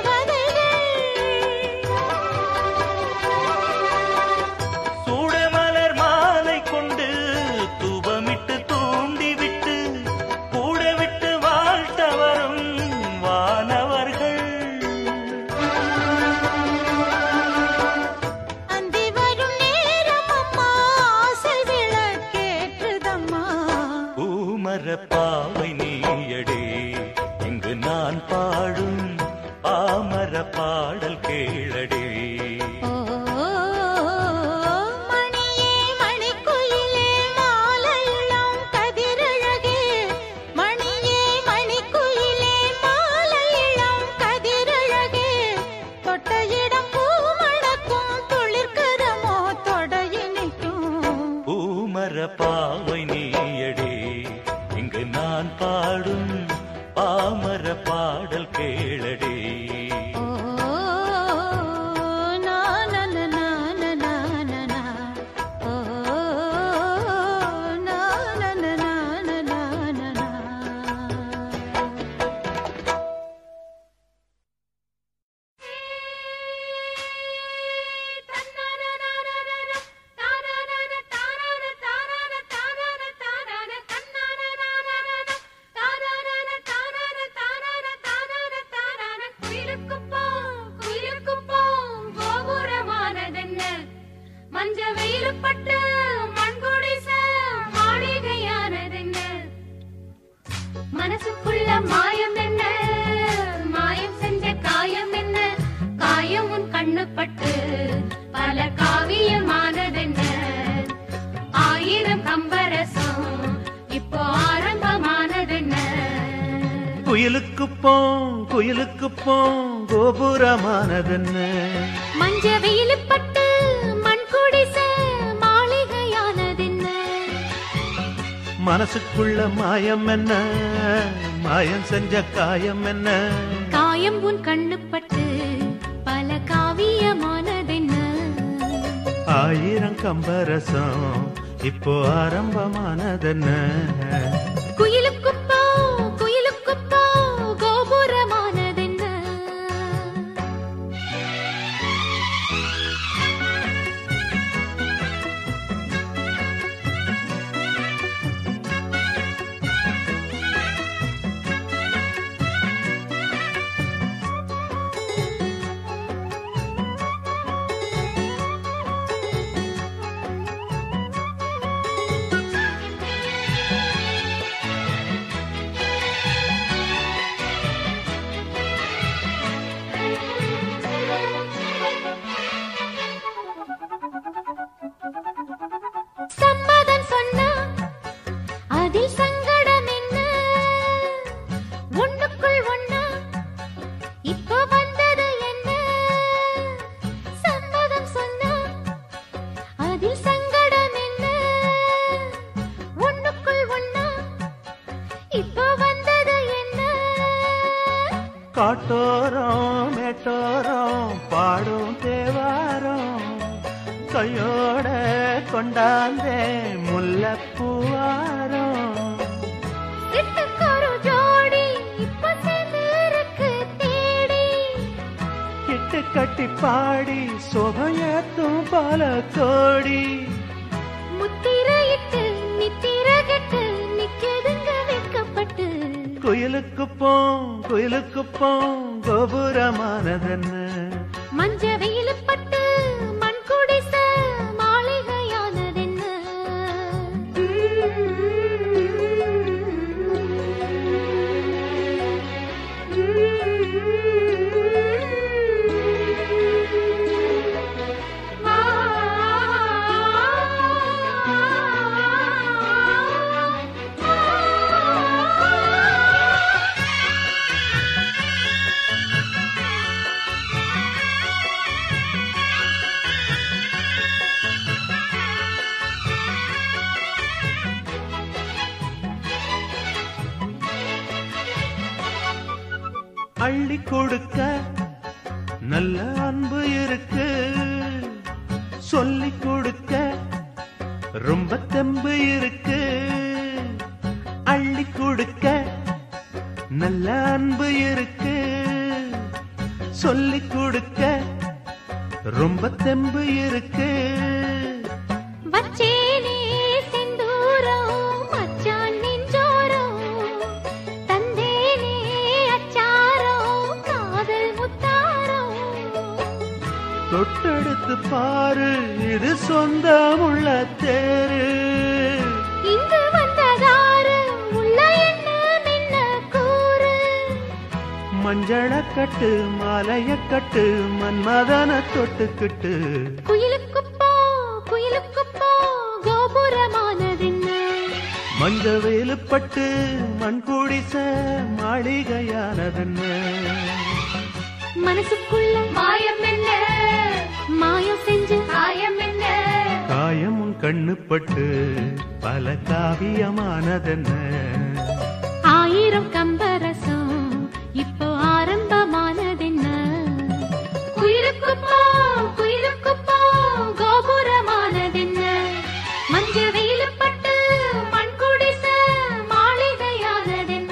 தேவதைகள். சூடமலர் மாலை கொண்டு தூபமிட்டு தூண்டிவிட்டு கூட விட்டு வாழ்த்த வரும் வானவர்கள் அந்தி வரும் நேரம் அம்மா ஆசை விளக்கேற்றுதம்மா பூமர பாவை நீயடே இங்கு நான் பாடும் பாமர பாடல் கேளடே ஓ மணியே மணிக்குயிலே மாலையிளம் கதிரழகே மணியே மணிக்குயிலே மாலையிளம் கதிரழகே தொட்ட இடம் பூ மணக்கும் துளிர்க்கரமோ தொடையினிக்கும் பூமர பாவை நீயடே இங்கு நான் பாடும் பாமர பாடல் கேளடே ஓ நா நா நா நா நா நா நா நா ஓ நா நா நா நா நா நா நா மஞ்ச வெயிலுப்பட்டு மண்குடிச மாளிகையானதென்ன மனசுக்குள்ள மாயம் என்ன மாயம் செஞ்ச காயம் என்ன காயம் உன் கண்ணுப்பட்டு பல காவியமானதென்ன ஆயிரம் கம்பரசம் இப்போ ஆரம்பமானதென்ன குயிலுக்கு போம் குயிலுக்கு போம் கோபுரமானதென்ன மஞ்ச வெயிலுப்பட்டு மண் குடிச மாளிகையானதென்ன மனசுக்குள்ள மாயம் என்ன மாயம் செஞ்ச காயம் என்ன காயம் உன் கண்ணுப்பட்டு பல காவியமானதென்ன ஆயிரம் கம்பரசம் இப்போ ஆரம்பமானதென்ன குயிலுக்குப்போ குயிலுக்குப்போ கோபுரமானதென்ன சம்மதம் சொன்னா அதில் சங்கடம் என்ன ஒண்ணுக்குள் ஒண்ணா இப்போ வந்தது என்ன சம்மதம் சொன்னா அதில் சங்கடம் என்ன ஒண்ணுக்குள் ஒண்ணா இப்போ வந்தது என்ன காட்டோரம் மேட்டோரம் பாடும் தேவாரம் கையோட கொண்டாந்தே முல்லைப்பூவாரம் சிட்டுக்கொரு ஜோடி இப்ப சேர்ந்திருக்கு தேடி கிட்டு கட்டி பாடி சோபையத்தும் பல கோடி முத்திரையிட்டு நித்திரகிட்டு நிக்கதுங்க வைக்கப்பட்டு குயிலுக்கு போம் குயிலுக்கு போம் கோபுரமானதென்ன மஞ்ச வெயிலுப்பட்டு மண் குடிச மாளிகையானதென்ன அள்ளி கொடுக்க நல்ல அன்பு இருக்கு சொல்லி கொடுக்க ரொம்ப தெம்பு இருக்கு அள்ளி கொடுக்க நல்ல அன்பு இருக்கு சொல்லி கொடுக்க ரொம்ப தெம்பு இருக்கு வச்சேனே செந்தூரம் மச்சான் நெஞ்சோரம் தந்தேனே அச்சாரம் காதல் முத்தாரம் தொட்டெடுத்து பாரு இது சொந்தமுள்ள தேரு இங்கு வந்ததாரு உள்ள என்ன மின்ன கூறு மஞ்சள கட்டு மாலைய கட்டு மன்மதன தொட்டுக்கிட்டு குயிலுக்கு போ குயிலுக்கு போ கோபுரமானதென்ன மஞ்ச வேலுப்பட்டு மண் குடிச மாளிகையானதென்ன மனசுக்குள்ள மாயம் என்ன மாயம் செஞ்சு காயம் என்ன காயமும் கண்ணுப்பட்டு பல காவியமானதென்ன ஆயிரம் கம்பரசம் இப்போ ஆரம்பமானதென்ன குயிலுக்கு போ குயிலுக்கு போ கோபுரமானதென்ன மஞ்ச வெயிலும் பட்டு மண் குடிச மாளிகையானதென்ன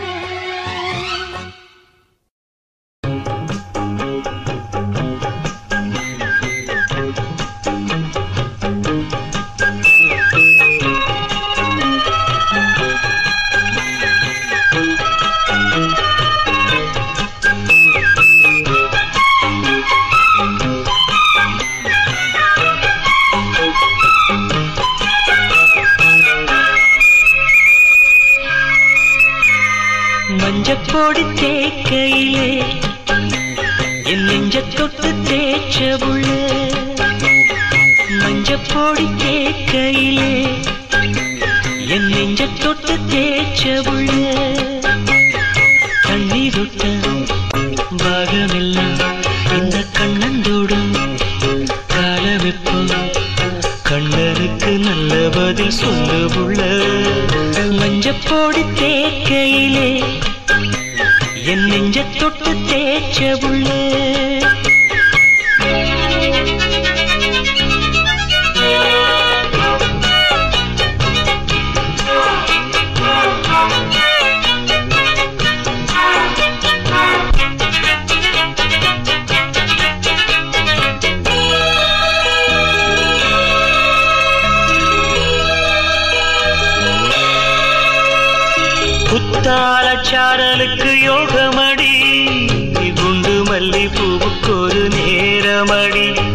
மஞ்சப்பொடி தேக்கையிலே என் நெஞ்ச தொட்டு தேய்ச்ச புள்ள மஞ்சப்பொடி தேக்கையிலே என் நெஞ்ச தொட்டு தேய்ச்ச புள்ள கண்ணீர் விட்ட பாகமெல்லாம் இந்த கண்ணந்தோடும் கால வெப்பம் கண்ணனுக்கு நல்ல பதில் சொல்லு புள்ள மஞ்சப்பொடி தேக்கையிலே என் நெஞ்ச தொட்டு தேய்ச்ச புள்ள குத்தால சாரலுக்கு யோகமடி குண்டு மல்லி பூவுக்கு ஒரு நேரமடி